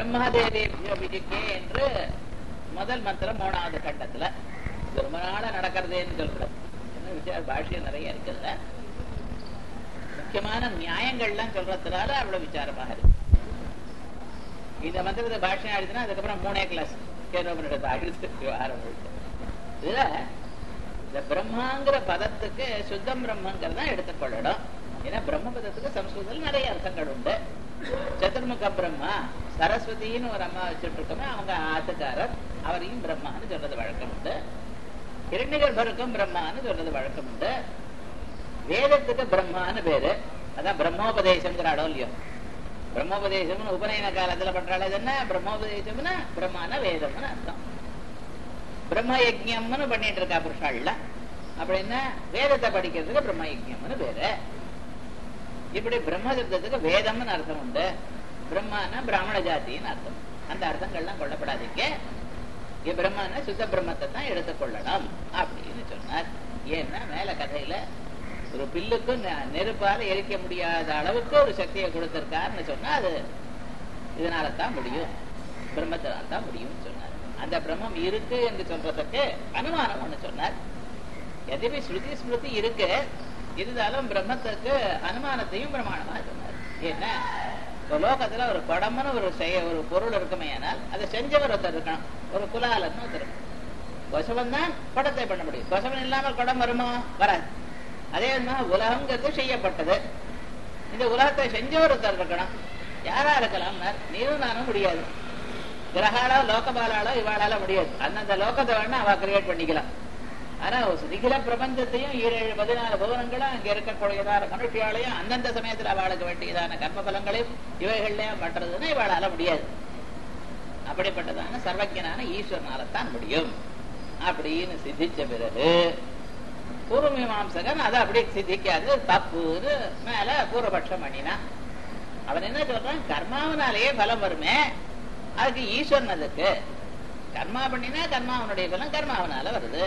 பிரம்மாதேவியோ விஜிக்கே என்று முதல் மந்திரம் மூணாவது கட்டத்துல இது ரொம்ப நாளா நடக்கிறதேன்னு சொல்றேன் என்ன விசார பாஷ்யம் நிறைய இருக்குல்ல முக்கியமான நியாயங்கள்லாம் சொல்றதுனால அவ்வளவு விசாரமாக இருக்கு இந்த மந்திரத்தை பாஷ்யம் ஆயிடுச்சுன்னா அதுக்கப்புறம் மூணே கிளாஸ் கேரள ஆயிடுச்சு விவகாரம் முழுக்க. இதுல இந்த பிரம்மாங்கிற பதத்துக்கு சுத்தம் பிரம்மங்கிறத எடுத்துக்கொள்ளணும் ஏன்னா பிரம்ம பதத்துக்கு சம்ஸ்கிருதத்தில் நிறைய அர்த்தங்கள் உண்டு சதுர்முக பிரம்மா சரஸ்வதின்னு ஒரு அம்மா வச்சுட்டு இருக்கோமே அவங்க ஆத்துக்காரர் அவரையும் பிரம்மான்னு சொல்றது வழக்கம் உண்டு இரண்டிகர்பருக்கும் பிரம்மான்னு சொல்றது வழக்கம் உண்டு வேதத்துக்கு பிரம்மான்னு பேரு அதான் பிரம்மோபதேசம்ங்கிற இடம் இல்லையோ பிரம்மோபதேசம்னு உபநயன காலத்துல பண்றாள் இது என்ன பிரம்மோபதேசம்னா பிரம்மான வேதம்னு அர்த்தம் பிரம்ம யஜ்யம்னு பண்ணிட்டு இருக்கா புருஷாள்ல அப்படின்னா வேதத்தை படிக்கிறதுக்கு பிரம்ம யஜ்யம்னு பேரு இப்படி பிரம்ம சப்தத்துக்கு வேதம்னு அர்த்தம் உண்டு பிரம்மானா பிராமண ஜாத்தின்னு அர்த்தம் அந்த அர்த்தங்கள்லாம் கொள்ளப்படாதீங்க இங்க பிரம்மன்னா சுத்த பிரம்மத்தை தான் எடுத்துக்கொள்ளணும் அப்படின்னு சொன்னார் ஏன்னா மேல கதையில ஒரு பில்லுக்கு நெ- நெருப்பால எரிக்க முடியாத அளவுக்கு ஒரு சக்தியை கொடுத்திருக்காருன்னு சொன்னா அது இதனால தான் முடியும் பிரம்மத்தினால தான் முடியும்னு சொன்னார் அந்த பிரம்மம் இருக்கு என்று சொல்றதுக்கு அனுமானம் ஒண்ணு சொன்னார் எதுவுமே ஸ்ருதி ஸ்மிருதி இருக்கு இருந்தாலும் பிரம்மத்துக்கு அனுமானத்தையும் பிரமாணமா சொன்னார் ஏன்னா இப்ப லோகத்துல ஒரு குடம்னு ஒரு செய்ய ஒரு பொருள் இருக்குமே ஆனால் அதை செஞ்சவர் ஒருத்தர் இருக்கணும் ஒரு குலாலன்னு ஒருத்தர் இருக்கணும். கொசவன் தான் குடத்தை பண்ண முடியும் கொசவன் இல்லாமல் குடம் வருமா வராது அதே மாதிரி உலகங்கிறது செய்யப்பட்டது இந்த உலகத்தை செஞ்சவர் ஒருத்தர் இருக்கணும் யாரா இருக்கலாம் நீரும் நானும் முடியாது கிரகாலோ லோகபாலாலோ இவாளால முடியாது அந்தந்த லோகத்தை வேணா அவ கிரியேட் பண்ணிக்கலாம் ஆனா நிகில பிரபஞ்சத்தையும் ஈரேழு பதினாலு புவனங்களும் அங்க இருக்கக்கூடியதான மனுஷியாலையும் அந்தந்த சமயத்துல அவளுக்கு வேண்டியதான கர்ம பலங்களையும் இவைகள்லயும் பண்றதுன்னா இவாளால முடியாது அப்படிப்பட்டதான சர்வஜனான ஈஸ்வரனாலத்தான் முடியும் அப்படின்னு சித்திச்ச பிறகு பூர்வ மீமாம்சகன் அதை அப்படியே சித்திக்காது தப்புன்னு மேல பூர்வபட்சம் பண்ணினான் அவன் என்ன சொல்றான் கர்மாவனாலேயே பலம் வருமே அதுக்கு ஈஸ்வரன் அதுக்கு கர்மா பண்ணினா கர்மா அவனுடைய பலம் கர்மாவனால வருது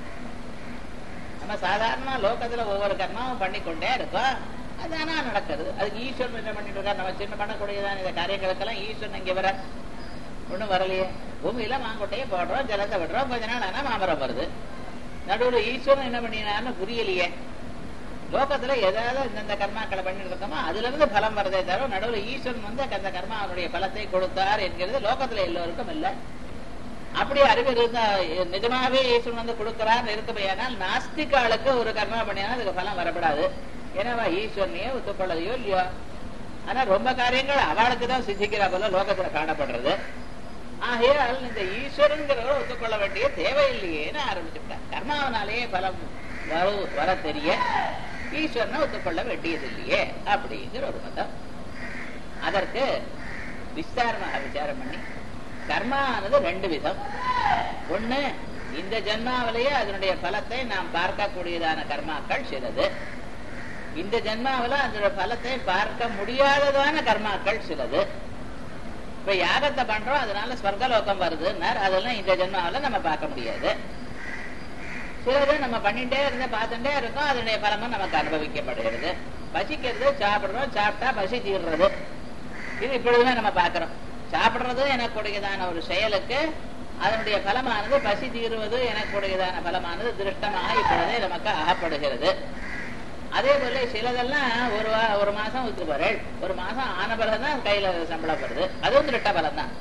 நம்ம சாதாரண லோகத்துல ஒவ்வொரு கர்மாவும் பண்ணிக்கொண்டே இருக்கோம் அதானா நடக்கிறது அதுக்கு ஈஸ்வரன் என்ன பண்ணிட்டு இருக்காரு நம்ம சின்ன பண்ணக்கூடியதான இந்த காரியங்களுக்கெல்லாம் ஈஸ்வரன் இங்க வர ஒண்ணும் வரலையே பூமியில மாங்கொட்டையை போடுறோம் ஜலத்தை விடுறோம் கொஞ்ச நாள் ஆனா மாமரம் வருது நடுவுல ஈஸ்வரன் என்ன பண்ணினான்னு புரியலையே லோகத்துல ஏதாவது இந்தந்த கர்மாக்களை பண்ணிட்டு இருக்கோமோ அதுல இருந்து பலம் வரதே தவிர நடுவுல ஈஸ்வரன் வந்து அந்த கர்மா அவனுடைய பலத்தை கொடுத்தார் என்கிறது லோகத்துல எல்லோருக்கும் இல்லை அப்படி அறிவு இருந்தா நிஜமாவே ஈஸ்வரன் வந்து கொடுக்கிறார் இருக்குமையானால் நாஸ்திகாளுக்கு ஒரு கர்மா பண்ணினா அதுக்கு பலம் வரப்படாது ஏன்னா ஈஸ்வரனையே ஒத்துக்கொள்ளதையோ இல்லையோ ஆனா ரொம்ப காரியங்கள் அவளுக்கு தான் சித்திக்கிறா போல லோகத்துல காணப்படுறது ஆகையால் இந்த ஈஸ்வரங்கிறவரை ஒத்துக்கொள்ள வேண்டிய தேவையில்லையேன்னு ஆரம்பிச்சுட்டார் கர்மாவனாலேயே பலம் வர வர தெரிய ஈஸ்வரனை ஒத்துக்கொள்ள வேண்டியது இல்லையே அப்படிங்கிற ஒரு மதம் அதற்கு விஸ்தாரமாக விசாரம் பண்ணி கர்மானது ரெண்டு விதம் ஒண்ணு இந்த ஜென்மாவிலேயே அதனுடைய பலத்தை நாம் பார்க்கக்கூடியதான கர்மாக்கள் சிலது இந்த ஜென்மாவில அதோட பலத்தை பார்க்க முடியாததான கர்மாக்கள் சிலது இப்ப யாகத்தை பண்றோம் அதனால ஸ்வர்கலோகம் வருதுன்னார் அதெல்லாம் இந்த ஜென்மாவில நம்ம பார்க்க முடியாது சிலது நம்ம பண்ணிட்டே இருந்து பார்த்துட்டே இருக்கோம் அதனுடைய பலமும் நமக்கு அனுபவிக்கப்படுகிறது பசிக்கிறது சாப்பிடுறோம் சாப்பிட்டா பசி தீர்றது இது இப்பொழுதுமே நம்ம பார்க்கிறோம் சாப்பிடுறது எனக்குடையதான ஒரு செயலுக்கு அதனுடைய பலமானது பசி தீருவது எனக்குடையதான பலமானது திருஷ்டமாக இப்பொழுதே நமக்கு அகப்படுகிறது அதே போல சிலதெல்லாம் ஒரு வா- ஒரு மாசம் ஒத்துப்பார்கள் ஒரு மாசம் ஆன பலம் தான் கையில சம்பளம் வருது அதுவும் திருட்ட பலம் தான்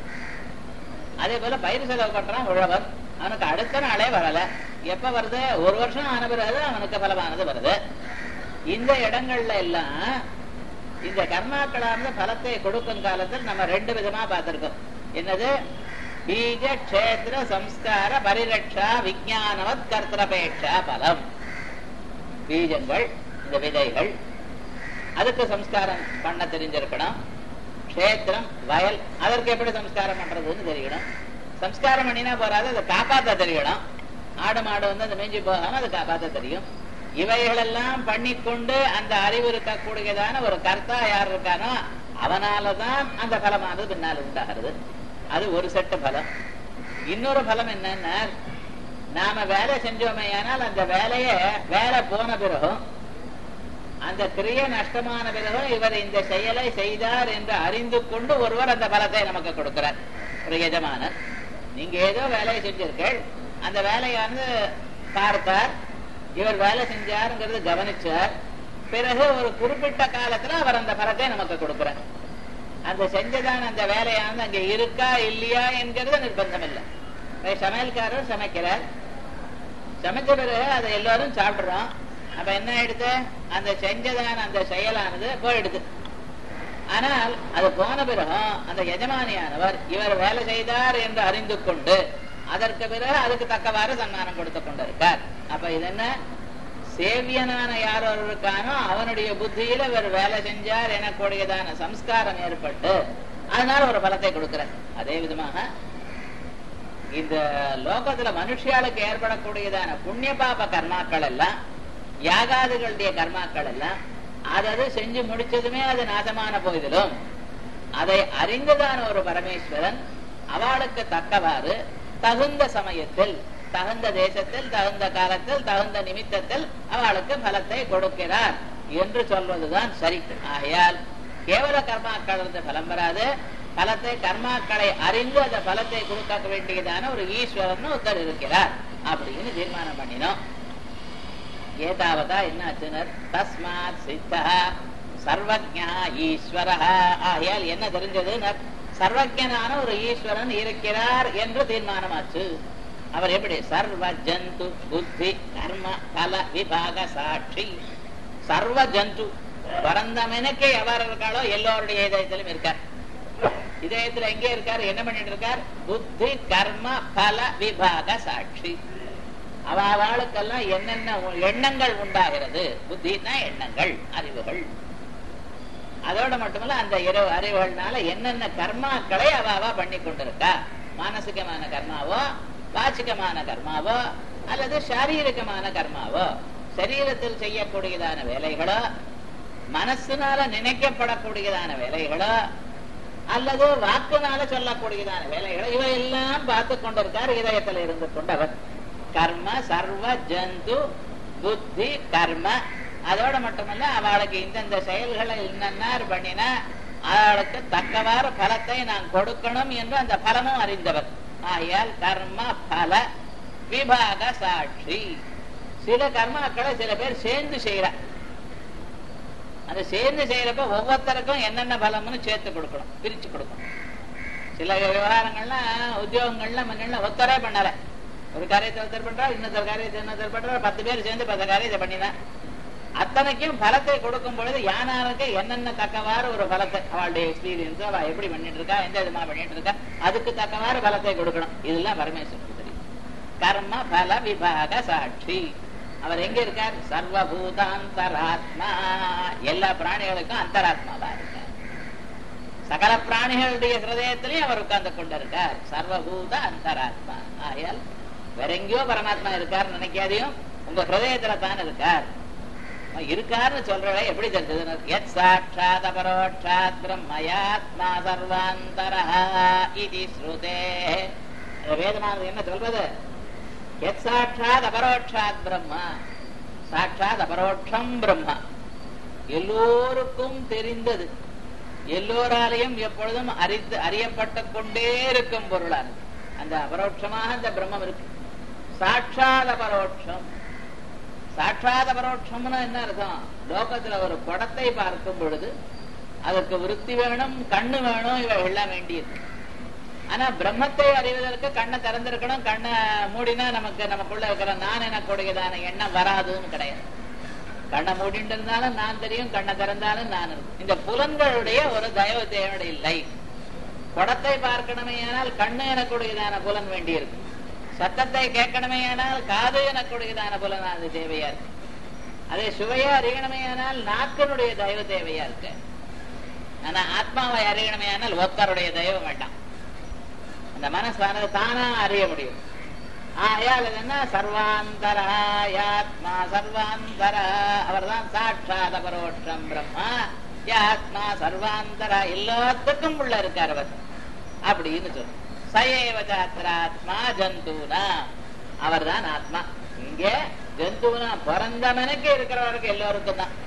அதே போல பயிர் செலவு பண்றான் உழவன் அவனுக்கு அடுத்த நாளே வரல எப்ப வருது ஒரு வருஷம் ஆன பிறகு அவனுக்கு பலமானது வருது இந்த இடங்கள்ல எல்லாம் இந்த கர்மாக்களானது பலத்தை கொடுக்கும் காலத்தில் நம்ம ரெண்டு விதமா பார்த்திருக்கோம் என்னது பீஜ கஷேத்திர சம்ஸ்கார பரிரட்சா விஜயானவத் கர்த்தரபேட்சா பலம் பீஜங்கள் இந்த விதைகள் அதுக்கு சம்ஸ்காரம் பண்ண தெரிஞ்சிருக்கணும் க்ஷேத்திரம் வயல் அதற்கு எப்படி சம்ஸ்காரம் பண்றதுன்னு தெரியணும் சம்ஸ்காரம் பண்ணினா போறாது அதை காப்பாத்த தெரியணும் ஆடு மாடு வந்து அந்த மேஞ்சி போகாம அதை காப்பாத்த தெரியும் இவைகளெல்லாம் பண்ணிக்கொண்டு அந்த அறிவு இருக்கக்கூடியதான ஒரு கர்த்தா யார் இருக்கானோ அவனாலதான் அந்த பலமானது பின்னால் உண்டாகிறது அது ஒரு செட்டு பலம் இன்னொரு பலம் என்னன்னா நாம வேலை செஞ்சோமே ஆனால் அந்த வேலைய வேலை போன பிறகும் அந்த கிரிய நஷ்டமான பிறகு இவர் இந்த செயலை செய்தார் என்று அறிந்து கொண்டு ஒருவர் அந்த பலத்தை நமக்கு கொடுக்கிறார் ஒரு எஜமானர் நீங்க ஏதோ வேலையை செஞ்சிருக்கள் அந்த வேலையானது பார்த்தார் இவர் வேலை செஞ்சாருங்கிறது கவனிச்சார் பிறகு ஒரு குறிப்பிட்ட காலத்துல அவர் அந்த பலத்தை நமக்கு கொடுக்கிறார் அந்த செஞ்சதான அந்த வேலையானது அங்க இருக்கா இல்லையா என்கிறது நிர்பந்தம் இல்லை இப்ப சமையல்காரர் சமைக்கிறார் சமைச்ச பிறகு அதை எல்லாரும் சாப்பிடுறோம் அப்ப என்ன ஆயிடுது அந்த செஞ்சதான அந்த செயலானது போயிடுது ஆனால் அது போன பிறகும் அந்த எஜமானியானவர் இவர் வேலை செய்தார் என்று அறிந்து கொண்டு அதற்கு பிறகு அதுக்கு தக்கவாறு சன்மானம் கொடுத்து கொண்டிருக்கார் அப்ப இது என்ன சேவியனான யார் ஒரு இருக்கானோ அவனுடைய புத்தியில இவர் வேலை செஞ்சார் எனக்கூடியதான சம்ஸ்காரம் ஏற்பட்டு அதனால ஒரு பலத்தை கொடுக்கிறார் அதே விதமாக இந்த லோகத்துல மனுஷியாளுக்கு ஏற்படக்கூடியதான புண்ணிய பாப கர்மாக்கள் எல்லாம் யாகாதிகளுடைய கர்மாக்கள் எல்லாம் அதது செஞ்சு முடிச்சதுமே அது நாசமான போதிலும் அதை அறிந்ததான ஒரு பரமேஸ்வரன் அவளுக்கு தக்கவாறு தகுந்த சமயத்தில் தகுந்த தேசத்தில் தகுந்த காலத்தில் தகுந்த நிமித்தத்தில் அவளுக்கு பலத்தை கொடுக்கிறார் என்று சொல்வதுதான் சரி ஆகையால் கேவல கர்மாக்கள் இருந்து பலம் வராது பலத்தை கர்மாக்களை அறிந்து அந்த பலத்தை கொடுக்க வேண்டியதான ஒரு ஈஸ்வரன் ஒருத்தர் இருக்கிறார் அப்படின்னு தீர்மானம் பண்ணினோம் ஏதாவதா என்ன ஆச்சுனர் தஸ்மாத் சித்தா சர்வஜா ஈஸ்வர ஆகையால் என்ன தெரிஞ்சதுனர் சர்வஜனான ஒரு ஈஸ்வரன் இருக்கிறார் என்று தீர்மானமாச்சு அவர் எப்படி சர்வ ஜந்து புத்தி கர்ம பல விபாக சாட்சி சர்வ ஜந்து பரந்தமெனக்கே எவர் இருக்காளோ எல்லோருடைய இதயத்திலும் இருக்கார் இதயத்துல எங்கே இருக்காரு என்ன பண்ணிட்டு இருக்கார் புத்தி கர்ம பல விபாக சாட்சி அவ அவளுக்கெல்லாம் என்னென்ன எண்ணங்கள் உண்டாகிறது புத்தினா எண்ணங்கள் அறிவுகள் அதோட மட்டுமல்ல அந்த இரு அறிவுகள்னால என்னென்ன கர்மாக்களை அவ அவ பண்ணி கொண்டிருக்கா மானசிகமான கர்மாவோ வாச்சிகமான கர்மாவோ அல்லது சாரீரிகமான கர்மாவோ சரீரத்தில் செய்யக்கூடியதான வேலைகளோ மனசுனால நினைக்கப்படக்கூடியதான வேலைகளோ அல்லது வாக்குனால சொல்லக்கூடியதான வேலைகளோ இவையெல்லாம் பார்த்து கொண்டிருக்கார் இதயத்தில் இருந்து கொண்டவர் கர்ம சர்வ ஜந்து புத்தி கர்ம அதோட மட்டுமல்ல அவளுக்கு இந்தந்த செயல்களை என்னென்னார் பண்ணினா அவளுக்கு தக்கவாறு பலத்தை நான் கொடுக்கணும் என்று அந்த பலமும் அறிந்தவர் ஆகையால் கர்ம பல விபாக சாட்சி சில கர்மாக்களை சில பேர் சேர்ந்து செய்யறார் அது சேர்ந்து செய்யறப்ப ஒவ்வொருத்தருக்கும் என்னென்ன பலம்னு சேர்த்து கொடுக்கணும் பிரிச்சு கொடுக்கணும் சில விவகாரங்கள்லாம் உத்தியோகங்கள்ல முன்ன ஒத்தரே பண்ணல ஒரு காரியத்தை ஒருத்தர் பண்றா இன்னொருத்தர் காரியத்தை இன்னொருத்தர் பண்றா பத்து பேர் சேர்ந்து பத்து காரியத்தை பண்ணினா அத்தனைக்கும் பலத்தை கொடுக்கும் பொழுது யானாருக்கு என்னென்ன தக்கவாறு ஒரு பலத்தை அவளுடைய எக்ஸ்பீரியன்ஸ் அவ எப்படி பண்ணிட்டு இருக்கா எந்த விதமா பண்ணிட்டு இருக்கா அதுக்கு தக்கவாறு பலத்தை கொடுக்கணும் இதெல்லாம் பரமேஸ்வரன் தெரியும் கர்ம பல விபாக சாட்சி அவர் எங்க இருக்கார் சர்வபூதாந்தராத்மா எல்லா பிராணிகளுக்கும் அந்தராத்மாவா இருக்கார் சகல பிராணிகளுடைய ஹிருதயத்திலையும் அவர் உட்கார்ந்து கொண்டிருக்கார் சர்வபூத அந்தராத்மா ஆகையால் வேற எங்கேயோ பரமாத்மா இருக்கார் நினைக்காதையும் உங்க ஹிருதயத்துல தான் இருக்கார் இருக்காருன்னு சொல்றவ எப்படி தெரிஞ்சது எத் சாட்சாத் அபரோட்சாத் பிரம்மயாத்மா சர்வாந்தரா இது ஸ்ருதே வேதமானது என்ன சொல்றது எத் சாட்சாத் அபரோட்சாத் பிரம்மா சாட்சாத் அபரோட்சம் பிரம்மா எல்லோருக்கும் தெரிந்தது எல்லோராலையும் எப்பொழுதும் அறிந்து அறியப்பட்டு கொண்டே இருக்கும் பொருளானது அந்த அபரோட்சமாக அந்த பிரம்மம் இருக்கு சாட்சாத் அபரோட்சம் சாட்சாத் அபரோட்சம்னு என்ன அர்த்தம் லோகத்துல ஒரு குடத்தை பார்க்கும் பொழுது அதற்கு விருத்தி வேணும் கண்ணு வேணும் இவை எல்லாம் வேண்டியது ஆனா பிரம்மத்தை அறிவதற்கு கண்ணை திறந்திருக்கணும் கண்ணை மூடினா நமக்கு நமக்குள்ள இருக்கிற நான் எனக்கூடியதான எண்ணம் வராதுன்னு கிடையாது கண்ணை மூடிட்டு இருந்தாலும் நான் தெரியும் கண்ணை திறந்தாலும் நான் இருக்கும் இந்த புலன்களுடைய ஒரு தயவு தேவை இல்லை குடத்தை பார்க்கணுமே ஆனால் கண்ணு எனக்கூடியதான புலன் வேண்டியிருக்கு சத்தத்தை கேட்கணுமே ஆனால் காது எனக்கூடியதான புலன் அது தேவையா இருக்கு அதே சுவையா அறியணுமே ஆனால் நாக்கினுடைய தயவு தேவையா இருக்கு ஆனா ஆத்மாவை அறியணுமே ஆனால் ஒத்தருடைய தயவு வேண்டாம் அந்த மனசானது தானா அறிய முடியும் ஆயால் என்ன சர்வாந்தராயாத்மா சர்வாந்தர அவர் தான் சாட்சாத பரோட்சம் பிரம்மா யாத்மா சர்வாந்தரா எல்லாத்துக்கும் உள்ள இருக்கார் அவர் அப்படின்னு சொல்லு சயேவ சாத்திராத்மா ஜந்தூனா அவர் தான் ஆத்மா இங்க ஜந்துனா பிறந்தவனுக்கு இருக்கிறவருக்கு எல்லோருக்கும் தான்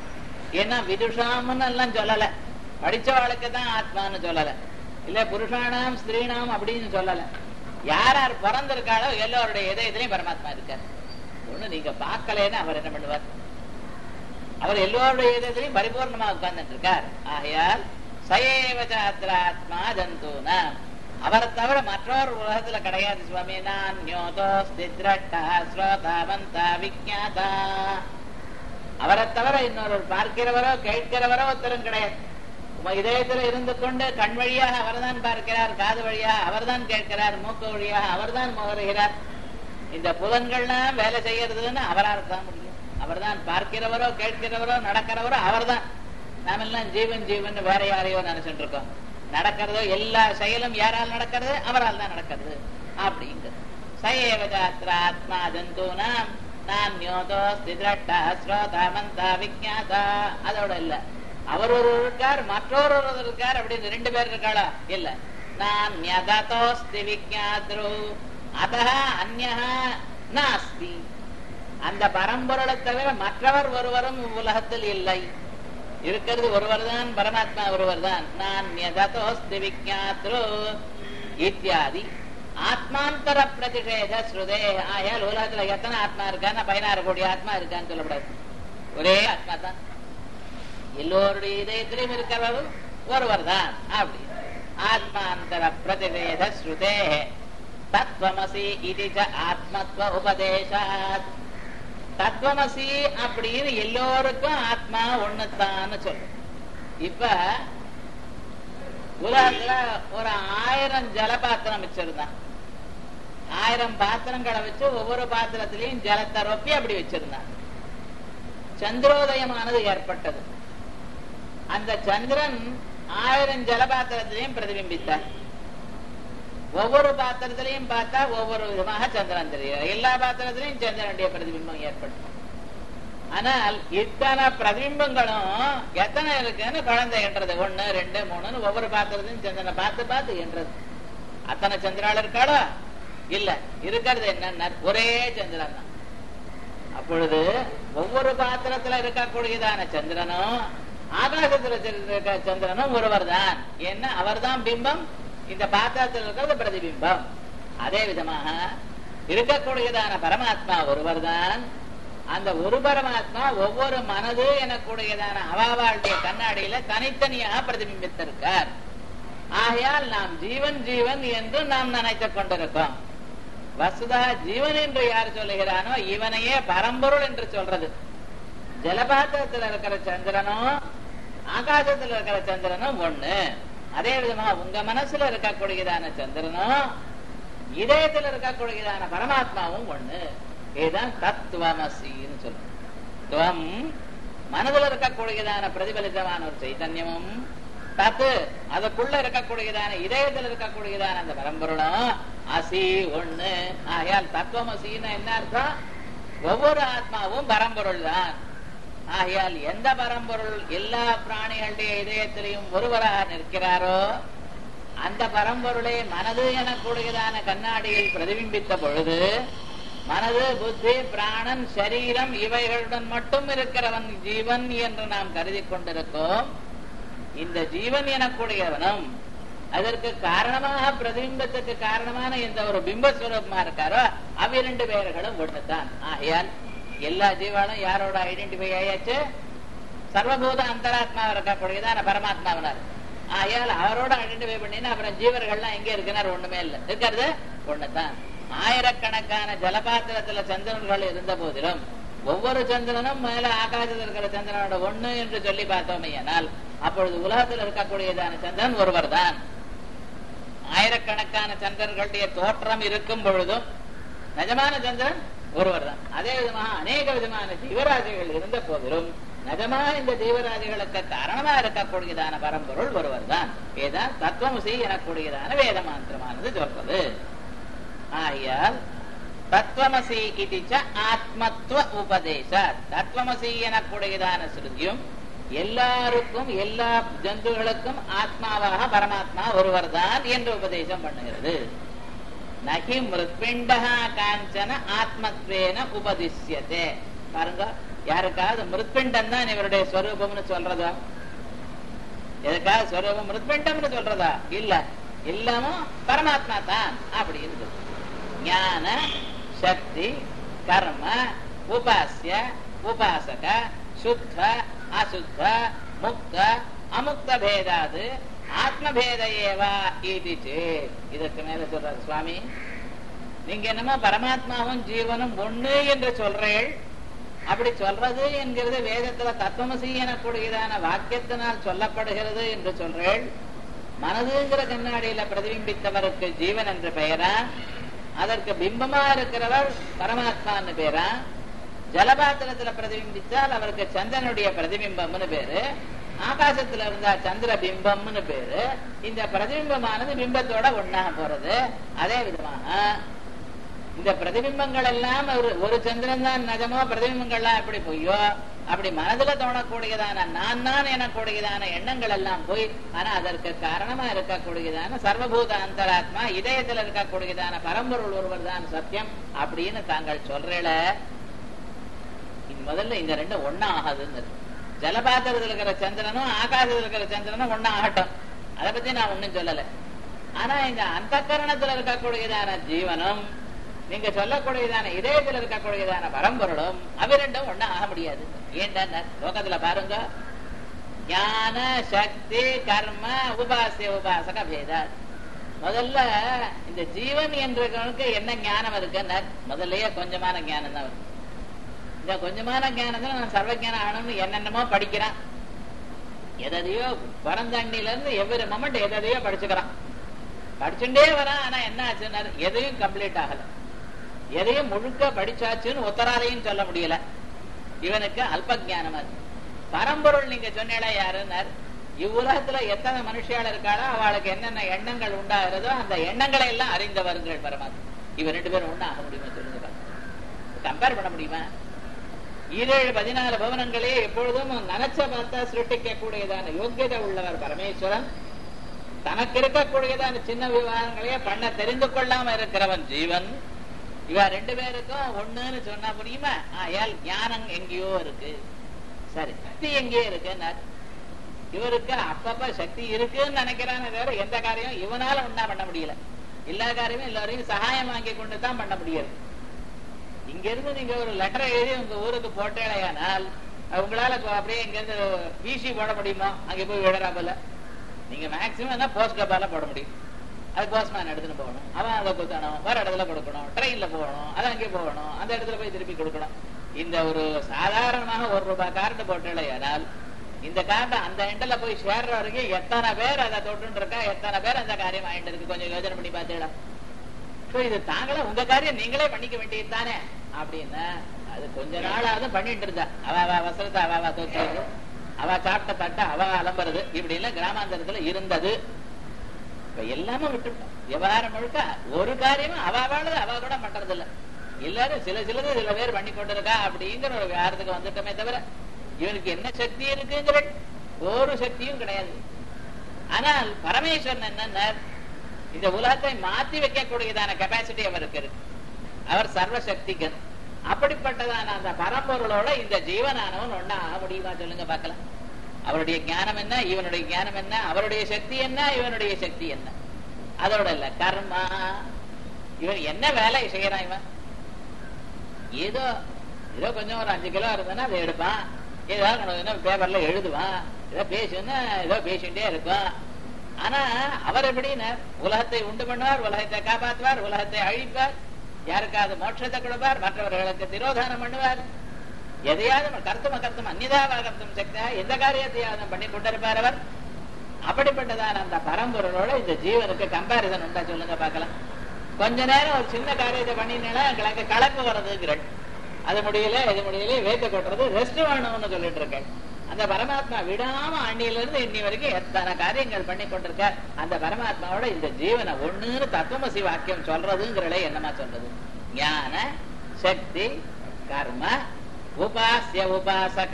ஏன்னா விதுஷாம்னு எல்லாம் சொல்லல படிச்சவாளுக்கு தான் ஆத்மான்னு சொல்லல இல்ல புருஷானாம் ஸ்திரீனாம் அப்படின்னு சொல்லல யார் யார் பிறந்திருக்காளோ எல்லோருடைய இதயத்திலையும் பரமாத்மா இருக்கார் ஒண்ணு நீங்க பார்க்கலன்னு அவர் என்ன பண்ணுவார் அவர் எல்லோருடைய இதயத்திலையும் பரிபூர்ணமா உட்கார்ந்துட்டு இருக்கார் ஆகையால் சயேவ சாத்திராத்மா ஜந்தூனா அவரை தவிர மற்றொரு உலகத்துல கிடையாது சுவாமி நான் ஞோதோ ஸ்தித்ரட்டா ஸ்ரோதா மந்தா விஜாதா அவரை தவிர இன்னொரு பார்க்கிறவரோ கேட்கிறவரோ ஒருத்தரும் கிடையாது உங்க இதயத்துல இருந்து கொண்டு கண் வழியாக அவர்தான் பார்க்கிறார் காது வழியாக அவர்தான் கேட்கிறார் மூக்கு வழியாக அவர்தான் முகருகிறார் இந்த புலன்கள்லாம் வேலை செய்யறதுன்னு அவரால் தான் முடியும் அவர்தான் பார்க்கிறவரோ கேட்கிறவரோ நடக்கிறவரோ அவர்தான் நாம எல்லாம் ஜீவன் ஜீவன் வேற யாரையோ நினைச்சுட்டு இருக்கோம் நடக்கிறதோ எல்லா செயலும் யாரால் நடக்கிறது அவரால் தான் நடக்கிறது அப்படிங்கிறது சயேவஜாத்திர ஆத்மா ஜந்தூனாம் நான் யோதோ ஸ்திதிரட்டா ஸ்ரோதா மந்தா விஜாதா அதோட இல்ல அவர் ஒரு இருக்கார் மற்றொரு இருக்கார் அப்படின்னு ரெண்டு பேர் இருக்காளா இல்ல நான் ஞததோஸ்தி விஜாத்ரு அத அந்யா நாஸ்தி அந்த பரம்பொருளை தவிர மற்றவர் ஒருவரும் உலகத்தில் இல்லை இருக்கிறது ஒருவர் தான் பரமாத்மா ஒருவர் தான் நான் யததோஸ்தி விஜாத்ரு இத்தியாதி ஆத்மாந்தர பிரதிஷேத ஸ்ருதே ஆயால் உலகத்துல எத்தனை ஆத்மா இருக்கான்னா பதினாறு கோடி ஆத்மா இருக்கான்னு சொல்லக்கூடாது ஒரே ஆத்மா தான் எல்லோருடைய இதயத்திலையும் இருக்கிறவரும் ஒருவர் தான் அப்படி ஆத்மாந்தர பிரதிவேத ஸ்ருதே தத்வமசி இது ஆத்மத்வ உபதேசாத் தத்வமசி அப்படின்னு எல்லோருக்கும் ஆத்மா ஒண்ணுத்தான்னு சொல்லு இப்ப உலகத்துல ஒரு ஆயிரம் ஜலபாத்திரம் வச்சிருந்தான் ஆயிரம் பாத்திரங்களை வச்சு ஒவ்வொரு பாத்திரத்திலையும் ஜலத்தை ரொப்பி அப்படி வச்சிருந்தான் சந்திரோதயமானது ஏற்பட்டது அந்த சந்திரன் ஆயிரம் ஜலபாத்திரத்திலையும் பிரதிபிம்பித்தார் ஒவ்வொரு பாத்திரத்திலையும் பார்த்தா ஒவ்வொரு விதமாக சந்திரன் தெரியும் எல்லா பாத்திரத்திலையும் சந்திரனுடைய பிரதிபிம்பம் ஏற்படும் ஆனால் இத்தனை பிரதிபிம்பங்களும் எத்தனை இருக்குன்னு குழந்தை என்றது ஒண்ணு ரெண்டு மூணுன்னு ஒவ்வொரு பாத்திரத்தையும் சந்திரனை பார்த்து பார்த்து என்றது அத்தனை சந்திரால் இருக்காளோ இல்ல இருக்கிறது என்ன ஒரே சந்திரன் தான் அப்பொழுது ஒவ்வொரு பாத்திரத்துல இருக்கக்கூடியதான சந்திரனும் ஆகாசத்துல இருக்க சந்திரனும் ஒருவர் தான் என்ன அவர் தான் பிம்பம் இந்த பாத்திரத்தில் இருக்கிறது பிரதிபிம்பம் அதே விதமாக இருக்கக்கூடியதான பரமாத்மா ஒருவர் தான் அந்த ஒரு பரமாத்மா ஒவ்வொரு மனது எனக்கூடியதான அவாவாளுடைய கண்ணாடியில தனித்தனியாக பிரதிபிம்பித்திருக்கார் ஆகையால் நாம் ஜீவன் ஜீவன் என்று நாம் நினைத்துக் கொண்டிருக்கோம் வசுதா ஜீவன் என்று யார் சொல்லுகிறானோ இவனையே பரம்பொருள் என்று சொல்றது ஜலபாத்திரத்தில் இருக்கிற சந்திரனும் ஆகாசத்தில் இருக்கிற சந்திரனும் ஒண்ணு அதே விதமா உங்க மனசுல இருக்கக்கூடியதான சந்திரனும் இதயத்தில் இருக்கக்கூடியதான பரமாத்மாவும் ஒண்ணு இதுதான் தத்துவமசின்னு சொல்லும் துவம் மனதில் இருக்கக்கூடியதான பிரதிபலித்தமான ஒரு சைத்தன்யமும் தத்து அதுக்குள்ள இருக்கக்கூடியதான இதயத்தில் இருக்கக்கூடியதான அந்த பரம்பொருளும் அசி ஒண்ணு ஆகையால் தத்துவமசின்னு என்ன அர்த்தம் ஒவ்வொரு ஆத்மாவும் பரம்பொருள் தான் ஆகையால் எந்த பரம்பொருள் எல்லா பிராணிகளுடைய இதயத்திலையும் ஒருவராக நிற்கிறாரோ அந்த பரம்பொருளை மனது எனக்கூடியதான கண்ணாடியில் பிரதிபிம்பித்த பொழுது மனது புத்தி பிராணன் சரீரம் இவைகளுடன் மட்டும் இருக்கிறவன் ஜீவன் என்று நாம் கருதி கொண்டிருக்கோம் இந்த ஜீவன் எனக்கூடியவனும் அதற்கு காரணமாக பிரதிபிம்பத்துக்கு காரணமான இந்த ஒரு பிம்பஸ்வரூபமா இருக்காரோ அவ்விரண்டு பேர்களும் ஒண்ணுதான் ஆகையால் எல்லா ஜீவாலும் யாரோட ஐடென்டிஃபை ஆயாச்சு சர்வபூத அந்தராத்மா இருக்கக்கூடியதான பரமாத்மாவினார் ஆகையால் அவரோட ஐடென்டிஃபை பண்ணினா அப்புறம் ஜீவர்கள்லாம் எங்க இருக்கிறார் ஒண்ணுமே இல்லை இருக்கிறது ஒண்ணுதான் ஆயிரக்கணக்கான ஜலபாத்திரத்துல சந்திரன்கள் இருந்த போதிலும் ஒவ்வொரு சந்திரனும் மேல ஆகாசத்தில் இருக்கிற சந்திரனோட ஒண்ணு என்று சொல்லி பார்த்தோமே ஆனால் அப்பொழுது உலகத்தில் இருக்கக்கூடியதான சந்திரன் ஒருவர் தான் ஆயிரக்கணக்கான சந்திரர்களுடைய தோற்றம் இருக்கும் பொழுதும் நிஜமான சந்திரன் ஒருவர் தான் அதே விதமாக அநேக விதமான ஜீவராசிகள் இருந்த போதிலும் நிஜமா இந்த ஜீவராசிகளுக்கு காரணமா இருக்கக்கூடியதான பரம்பொருள் ஒருவர் தான் ஏதான் தத்துவமுசி எனக்கூடியதான வேத மாந்திரமானது சொல்றது ஆகையால் தத்துவமசி இது ஆத்மத்துவ உபதேச தத்துவமசி எனக்கூடியதான ஸ்ருதியும் எல்லாருக்கும் எல்லா ஜந்துகளுக்கும் ஆத்மாவாக பரமாத்மா ஒருவர் தான் என்று உபதேசம் பண்ணுகிறது நகி மிருத்பிண்டா காஞ்சன ஆத்மத்வேன உபதிஷ்யதே பாருங்க யாருக்காவது மிருத்பிண்டம் தான் இவருடைய ஸ்வரூபம்னு சொல்றதா எதுக்காக ஸ்வரூபம் மிருத்பிண்டம்னு சொல்றதா இல்ல எல்லாமும் பரமாத்மா தான் அப்படி இருக்குது ஞான சக்தி கர்ம உபாசிய உபாசக சுத்த அசுத்த முக்த அமுக்த பேதாது ஆத்மபேத ஏவா இது சேத். இதற்கு மேல சொல்றாரு சுவாமி நீங்க என்னமோ பரமாத்மாவும் ஜீவனும் ஒண்ணு என்று சொல்றீள் அப்படி சொல்றது என்கிறது வேதத்துல தத்துவமசி எனக்கூடியதான வாக்கியத்தினால் சொல்லப்படுகிறது என்று சொல்றேள் மனதுங்கிற கண்ணாடியில பிரதிபிம்பித்தவருக்கு ஜீவன் என்று பெயரா அதற்கு பிம்பமா இருக்கிறவர் பரமாத்மான்னு பேரா ஜலபாத்திரத்துல பிரதிபிம்பித்தால் அவருக்கு சந்திரனுடைய பிரதிபிம்பம்னு பேரு ஆகாசத்துல இருந்தா சந்திர பிம்பம்னு பேரு இந்த பிரதிபிம்பமானது பிம்பத்தோட ஒண்ணாக போறது அதே விதமாக இந்த பிரதிபிம்பங்கள் எல்லாம் ஒரு ஒரு சந்திரன் தான் நிஜமோ பிரதிபிம்பங்கள்லாம் எப்படி பொய்யோ அப்படி மனதுல தோணக்கூடியதான நான் நான் எனக்கூடியதான எண்ணங்கள் எல்லாம் போய் ஆனா அதற்கு காரணமா இருக்கக்கூடியதான சர்வபூத அந்தராத்மா இதயத்துல இருக்கக்கூடியதான பரம்பொருள் ஒருவர் தான் சத்தியம் அப்படின்னு தாங்கள் சொல்றேல இது முதல்ல இந்த ரெண்டும் ஒன்னா ஆகாதுன்னு ஜலபாத்திரத்தில் இருக்கிற சந்திரனும் ஆகாசத்தில் இருக்கிற சந்திரனும் ஒன்னா ஆகட்டும் அதை பத்தி நான் ஒண்ணும் சொல்லல ஆனா இந்த அந்த கரணத்துல இருக்கக்கூடியதான ஜீவனும் நீங்க சொல்லக்கூடியதான இதயத்துல இருக்கக்கூடியதான பரம்பொருளும் அவை ரெண்டும் ஒண்ணும் ஆக முடியாது ஏன்டா லோகத்துல பாருங்க ஞான சக்தி கர்ம உபாசிய உபாசக பேதா முதல்ல இந்த ஜீவன் என்றவனுக்கு என்ன ஞானம் இருக்குன்னு முதல்லயே கொஞ்சமான ஞானம் தான் இருக்கு இந்த கொஞ்சமான ஞானத்துல நான் சர்வஜானம் ஆகணும்னு என்னென்னமோ படிக்கிறான் எதையோ பிறந்தண்ணில இருந்து எவ்வளவு மொமெண்ட் எதையோ படிச்சுக்கிறான் படிச்சுட்டே வரான் ஆனா என்ன ஆச்சுன்னாரு எதையும் கம்ப்ளீட் ஆகல எதையும் முழுக்க படிச்சாச்சுன்னு ஒத்தராலையும் சொல்ல முடியல இவனுக்கு அல்ப ஜானமா இருக்கு பரம்பொருள் நீங்க சொன்னீங்களா யாருன்னார் இவ்வுலகத்துல எத்தனை மனுஷியால இருக்காளோ அவளுக்கு என்னென்ன எண்ணங்கள் உண்டாகிறதோ அந்த எண்ணங்களை எல்லாம் அறிந்தவர்கள் பரமாத்மா இவன் ரெண்டு பேரும் ஒண்ணு ஆக முடியுமா சொல்லுங்க கம்பேர் பண்ண முடியுமா ஈரேழு பதினாலு பவனங்களே எப்பொழுதும் நனச்ச பார்த்தா சிருஷ்டிக்க கூடியதான யோக்கியதை உள்ளவர் பரமேஸ்வரன் தனக்கு இருக்கக்கூடியதான சின்ன விவகாரங்களையே பண்ண தெரிந்து கொள்ளாம இருக்கிறவன் ஜீவன் இவ ரெண்டு பேருக்கும் ஒண்ணுன்னு சொன்னா முடியுமா ஆயால் ஞானம் எங்கேயோ இருக்கு சரி சக்தி எங்கேயோ இருக்கு இவருக்கு அப்பப்ப சக்தி இருக்குன்னு நினைக்கிறானே தவிர எந்த காரியம் இவனால ஒன்னா பண்ண முடியல எல்லா காரியமும் எல்லாரையும் சகாயம் வாங்கி கொண்டு தான் பண்ண முடியாது இங்க இருந்து நீங்க ஒரு லெட்டரை எழுதி உங்க ஊருக்கு போட்டேலையானால் உங்களால அப்படியே இங்க இருந்து வீசி போட முடியுமா அங்க போய் விடுறா போல நீங்க மேக்சிமம் தான் போஸ்ட் டப்பால போட முடியும் அது போஸ்ட்மேன் எடுத்துட்டு போகணும் அவன் அதை குத்தணும் வேற இடத்துல கொடுக்கணும் ட்ரெயின்ல போகணும் அது அங்கே போகணும் அந்த இடத்துல போய் திருப்பி கொடுக்கணும் இந்த ஒரு சாதாரணமாக ஒரு ரூபாய் கார்டு போட்டேலையானால் இந்த கார்டு அந்த எண்டில் போய் சேர்ற வரைக்கும் எத்தனை பேர் அதை தொட்டு இருக்கா எத்தனை பேர் அந்த காரியம் ஆயிட்டு இருக்கு கொஞ்சம் யோசனை பண்ணி பார்த்தேடா சோ இது தாங்களே உங்க காரியம் நீங்களே பண்ணிக்க வேண்டியது தானே அப்படின்னு அது கொஞ்ச நாளாவது பண்ணிட்டு இருந்தா அவ அவ வசரத்தை அவ அவ தோச்சுறது அவ சாப்பிட்ட தட்ட அவ அலம்புறது இப்படி எல்லாம் கிராமாந்தரத்துல இருந்தது இப்ப எல்லாமே விட்டுட்டோம் விவகாரம் முழுக்க ஒரு காரியமும் அவ அவளது அவ கூட பண்றது இல்ல எல்லாரும் சில சிலது சில பேர் பண்ணி கொண்டிருக்கா அப்படிங்கிற ஒரு விவகாரத்துக்கு வந்துட்டோமே தவிர இவனுக்கு என்ன சக்தி இருக்குங்கிற ஒரு சக்தியும் கிடையாது ஆனால் பரமேஸ்வரன் என்ன இந்த உலகத்தை மாத்தி வைக்கக்கூடியதான கெப்பாசிட்டி அவருக்கு இருக்கு அவர் சர்வசக்திகன் அப்படிப்பட்டதான அந்த பரம்பொருளோட இந்த ஜீவனானவன் ஒன்னா ஆக முடியுமா சொல்லுங்க பார்க்கலாம் அவருடைய ஞானம் என்ன இவனுடைய ஞானம் என்ன அவருடைய சக்தி என்ன இவனுடைய சக்தி என்ன அதோட இல்ல கர்மா இவன் என்ன வேலை செய்யறான் இவன் ஏதோ ஏதோ கொஞ்சம் ஒரு அஞ்சு கிலோ இருந்தானா அதை எடுப்பான் ஏதாவது பேப்பர்ல எழுதுவான் ஏதோ பேசுன்னா ஏதோ பேசிட்டே இருக்கும் ஆனா அவர் எப்படின்னு உலகத்தை உண்டு பண்ணுவார் உலகத்தை காப்பாற்றுவார் உலகத்தை அழிப்பார் யாருக்காவது மோட்சத்தை கொடுப்பார் மற்றவர்களுக்கு திரோதானம் பண்ணுவார் எதையாவது கருத்தும கருத்தும் அந்நிதாக கருத்தும் சக்தியா எந்த காரியத்தையாவது பண்ணி கொண்டிருப்பார் அவர் அப்படிப்பட்டதான அந்த பரம்பொருளோட இந்த ஜீவனுக்கு கம்பாரிசன் உண்டா சொல்லுங்க பார்க்கலாம் கொஞ்ச நேரம் ஒரு சின்ன காரியத்தை பண்ணினால எங்களுக்கு கலப்பு வர்றதுங்கிறள் அது முடியல இது முடியல வேத்த கொட்டுறது ரெஸ்ட் வேணும்னு சொல்லிட்டு இருக்கேன் அந்த பரமாத்மா விடாம அண்ணில இருந்து இன்னி வரைக்கும் எத்தனை காரியங்கள் பண்ணி கொண்டிருக்க அந்த பரமாத்மாவோட இந்த ஜீவனை ஒண்ணுன்னு தத்துவமசி வாக்கியம் சொல்றதுங்கிறளே என்னமா சொல்றது ஞான சக்தி கர்ம உபாசிய உபாசக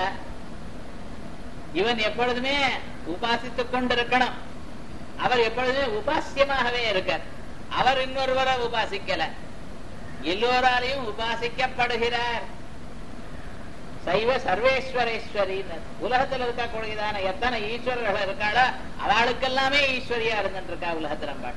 இவன் எப்பொழுதுமே உபாசித்துக் கொண்டிருக்கணும் அவர் எப்பொழுதுமே உபாசியமாகவே இருக்கார் அவர் இன்னொருவரை உபாசிக்கல எல்லோராலையும் உபாசிக்கப்படுகிறார் சைவ சர்வேஸ்வரேஸ்வரின்னு உலகத்துல இருக்கக்கூடியதான எத்தனை ஈஸ்வரர்கள் இருக்காளோ அவளுக்கெல்லாமே ஈஸ்வரியா இருந்துட்டு இருக்கா உலகத்துல அம்பாள்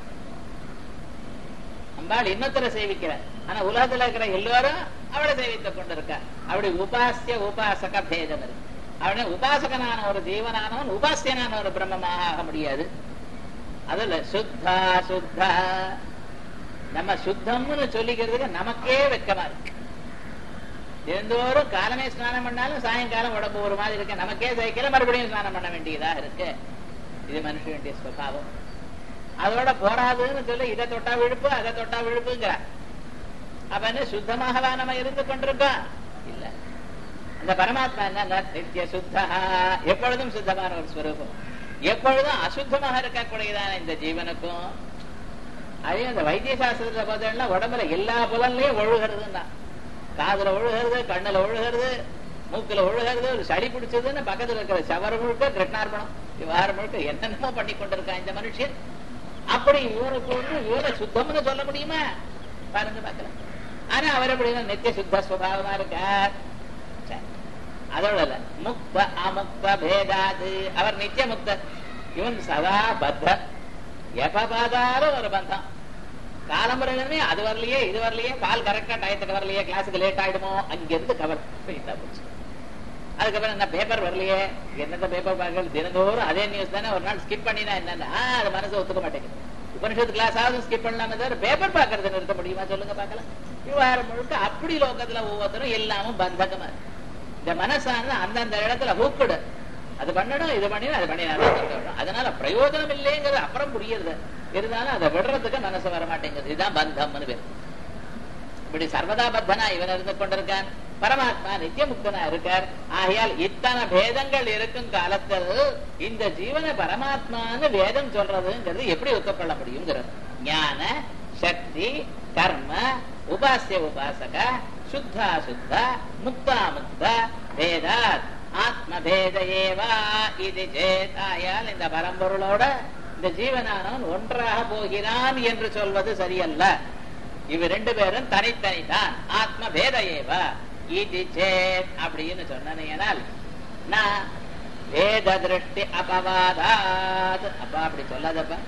அம்பாள் இன்னொருத்தரை சேவிக்கிறார் ஆனா உலகத்துல இருக்கிற எல்லாரும் அவளை சேவித்துக் கொண்டிருக்கா அப்படி உபாசிய உபாசக பேதம் இருக்கு அவனே உபாசகனான ஒரு ஜீவனானவன் உபாசியனான ஒரு பிரம்மமாக ஆக முடியாது அதுல சுத்தா சுத்தா நம்ம சுத்தம்னு சொல்லிக்கிறதுக்கு நமக்கே வெக்கமா இருக்கு தினந்தோறும் காலமே ஸ்நானம் பண்ணாலும் சாயங்காலம் உடம்பு ஒரு மாதிரி இருக்கு நமக்கே சைக்கிள மறுபடியும் ஸ்நானம் பண்ண வேண்டியதா இருக்கு இது மனுஷனுடைய சுவாவம் அதோட போராதுன்னு சொல்லி இதை தொட்டா விழுப்பு அதை தொட்டா விழுப்புங்கிற அப்ப என்ன சுத்தமாகவா நம்ம இருந்து கொண்டிருக்கோம் இல்ல அந்த பரமாத்மா என்ன நித்திய சுத்தா எப்பொழுதும் சுத்தமான ஒரு ஸ்வரூபம் எப்பொழுதும் அசுத்தமாக இருக்கக்கூடியதான இந்த ஜீவனுக்கும் அதே அந்த வைத்திய சாஸ்திரத்துல பார்த்தோம்னா உடம்புல எல்லா புலன்லயும் ஒழுகிறதுன்னா காதுல ஒழுகிறது கண்ணுல ஒழுகிறது மூக்குல ஒழுகிறது ஒரு சளி பிடிச்சதுன்னு பக்கத்துல இருக்கிற சவர முழுக்க கிருஷ்ணார்பணம் விவகாரம் முழுக்க என்னென்னமோ பண்ணி கொண்டிருக்கான் இந்த மனுஷன் அப்படி இவருக்கு ஒன்று இவரை சுத்தம்னு சொல்ல முடியுமா பாருங்க பார்க்கலாம் ஆனா அவர் எப்படி நித்திய சுத்த சுவாவமா இருக்கார் சரி. அதோட இல்ல முக்த அமுக்த பேதாது அவர் நித்திய முக்தர் இவன் சதா பத்தர் எப்ப பார்த்தாலும் ஒரு பந்தம் காலம்பரமே அது வரலையே இது வரலையே கால் கரெக்டா டயத்துக்கு வரலையே கிளாஸுக்கு லேட் ஆயிடுமோ அங்க இருந்து கவர் போயிட்டா போச்சு அதுக்கப்புறம் என்ன பேப்பர் வரலையே என்னத்த பேப்பர் பார்க்கறது தினந்தோறும் அதே நியூஸ் தானே ஒரு நாள் ஸ்கிப் பண்ணினா என்னன்னா ஆ, அது மனசு ஒத்துக்க மாட்டேங்குது உபனிஷத்து கிளாஸ் ஆகுது ஸ்கிப் பண்ணலாமே தவிர பேப்பர் பார்க்கறது நிறுத்த முடியுமா சொல்லுங்க பார்க்கலாம் விவகாரம் முழுக்க அப்படி லோகத்துல ஒவ்வொருத்தரும் எல்லாமும் பந்தகமா இருக்கு. இந்த மனசானது அந்தந்த இடத்துல ஹூக்குடு அது பண்ணணும் இது பண்ணினா அது பண்ணினா அதனால பிரயோஜனம் இல்லைங்கிறது அப்புறம் புரியுது இருந்தாலும் அதை விடுறதுக்கு மனசு வர மாட்டேங்குது இதுதான் பந்தம்னு பேர் இப்படி சர்வதா பத்தனா இவன் இருந்து கொண்டிருக்கான் பரமாத்மா நித்திய முக்தனா இருக்கார் ஆகையால் இத்தனை பேதங்கள் இருக்கும் காலத்தில் இந்த ஜீவன பரமாத்மான்னு வேதம் சொல்றதுங்கிறது எப்படி ஒத்துக்கொள்ள முடியுங்கிறது ஞான சக்தி கர்ம உபாசிய உபாசக சுத்தா சுத்தா முக்தா முக்தா வேதாத் ஆத்ம பேத ஏவா இது சேதாயால் இந்த பரம்பொருளோட இந்த ஜீவனானவன் ஒன்றாக போகிறான் என்று சொல்வது சரியல்ல இவ ரெண்டு பேரும் தனித்தனி தான் ஆத்ம பேத ஏவ இது சேத் அப்படின்னு சொன்னேனால் நான் வேத திருஷ்டி அபவாதாத் அப்பா அப்படி சொல்லாதப்பா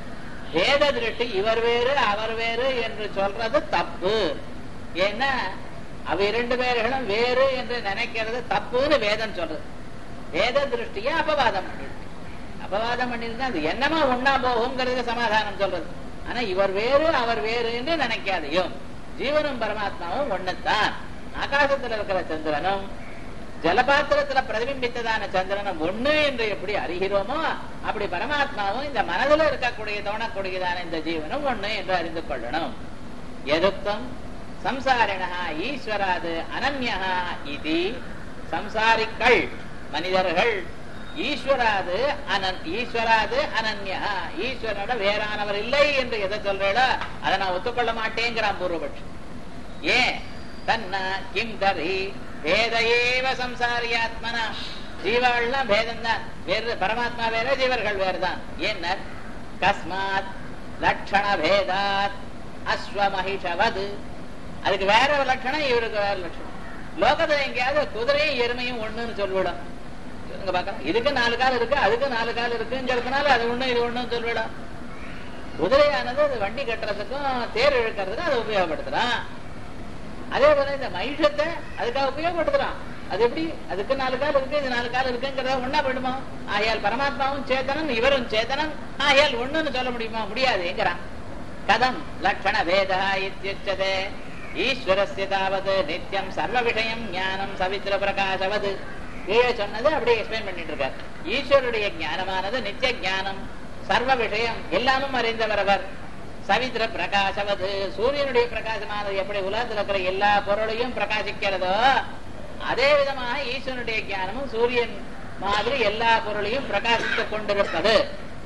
வேத திருஷ்டி இவர் வேறு அவர் வேறு என்று சொல்றது தப்பு ஏன்னா அவ இரண்டு பேர்களும் வேறு என்று நினைக்கிறது தப்புன்னு வேதம் சொல்றது வேத திருஷ்டிய அபவாதம் பண்ணிருக்கு அபவாதம் பண்ணிருந்தா அது என்னமா ஒன்னா போகுங்கிறதுக்கு சமாதானம் சொல்றது ஆனா இவர் வேறு அவர் வேறு என்று நினைக்காதையும் ஜீவனும் பரமாத்மாவும் ஒண்ணுத்தான் ஆகாசத்துல இருக்கிற சந்திரனும் ஜலபாத்திரத்துல பிரதிபிம்பித்ததான சந்திரனும் ஒண்ணு என்று எப்படி அறிகிறோமோ அப்படி பரமாத்மாவும் இந்த மனதில் இருக்கக்கூடிய தோணக்கூடியதான இந்த ஜீவனும் ஒண்ணு என்று அறிந்து கொள்ளணும் எதுக்கம் சம்சாரிணா ஈஸ்வராது அனன்யா இது சம்சாரிக்கள் மனிதர்கள் ஈஸ்வராது அனன் ஈஸ்வராது அனன்யா ஈஸ்வரனோட வேறானவர் இல்லை என்று எதை சொல்றேடோ அதை நான் ஒத்துக்கொள்ள மாட்டேங்கிறான் பூர்வபட்சம் ஏன் தன்ன கிம் தரி வேதையேவ சம்சாரியாத்மனா ஜீவாள்லாம் பேதம் தான் வேறு பரமாத்மா வேற ஜீவர்கள் வேறுதான் என்ன கஸ்மாத் லட்சண பேதாத் அஸ்வமகிஷவது அதுக்கு வேற ஒரு லட்சணம் இவருக்கு வேற லட்சணம் லோகத்துல எங்கேயாவது குதிரையும் எருமையும் ஒண்ணுன்னு சொல்லிவிடும் சொல்லுங்க பார்க்கலாம் இதுக்கு நாலு கால் இருக்கு அதுக்கு நாலு கால் இருக்குங்கிறதுனால அது ஒண்ணு இது ஒண்ணும் சொல்லிவிடும் குதிரையானது அது வண்டி கட்டுறதுக்கும் தேர் இழுக்கிறதுக்கும் அதை உபயோகப்படுத்துறான் அதே போல இந்த மகிஷத்தை அதுக்காக உபயோகப்படுத்துறான் அது எப்படி அதுக்கு நாலு கால் இருக்கு இது நாலு கால் இருக்குங்கிறத ஒன்னா போயிடுமா ஆயால் பரமாத்மாவும் சேத்தனம் இவரும் சேத்தனம் ஆயால் ஒண்ணுன்னு சொல்ல முடியுமா முடியாதுங்கிறான் கதம் லட்சண பேதா இத்தியுச்சதே ஈஸ்வரஸ்ய தாவது நித்தியம் சர்வ விஷயம் ஞானம் சவித்திர பிரகாசவது கீழே சொன்னது அப்படியே எக்ஸ்பிளைன் பண்ணிட்டு இருக்கார் ஈஸ்வருடைய ஞானமானது நித்திய ஞானம் சர்வ விஷயம் எல்லாமும் அறிந்தவர் அவர் சவித்திர பிரகாசவது சூரியனுடைய பிரகாசமானது எப்படி உலகத்தில் இருக்கிற எல்லா பொருளையும் பிரகாசிக்கிறதோ அதே விதமாக ஈஸ்வரனுடைய ஞானமும் சூரியன் மாதிரி எல்லா பொருளையும் பிரகாசித்துக் கொண்டிருப்பது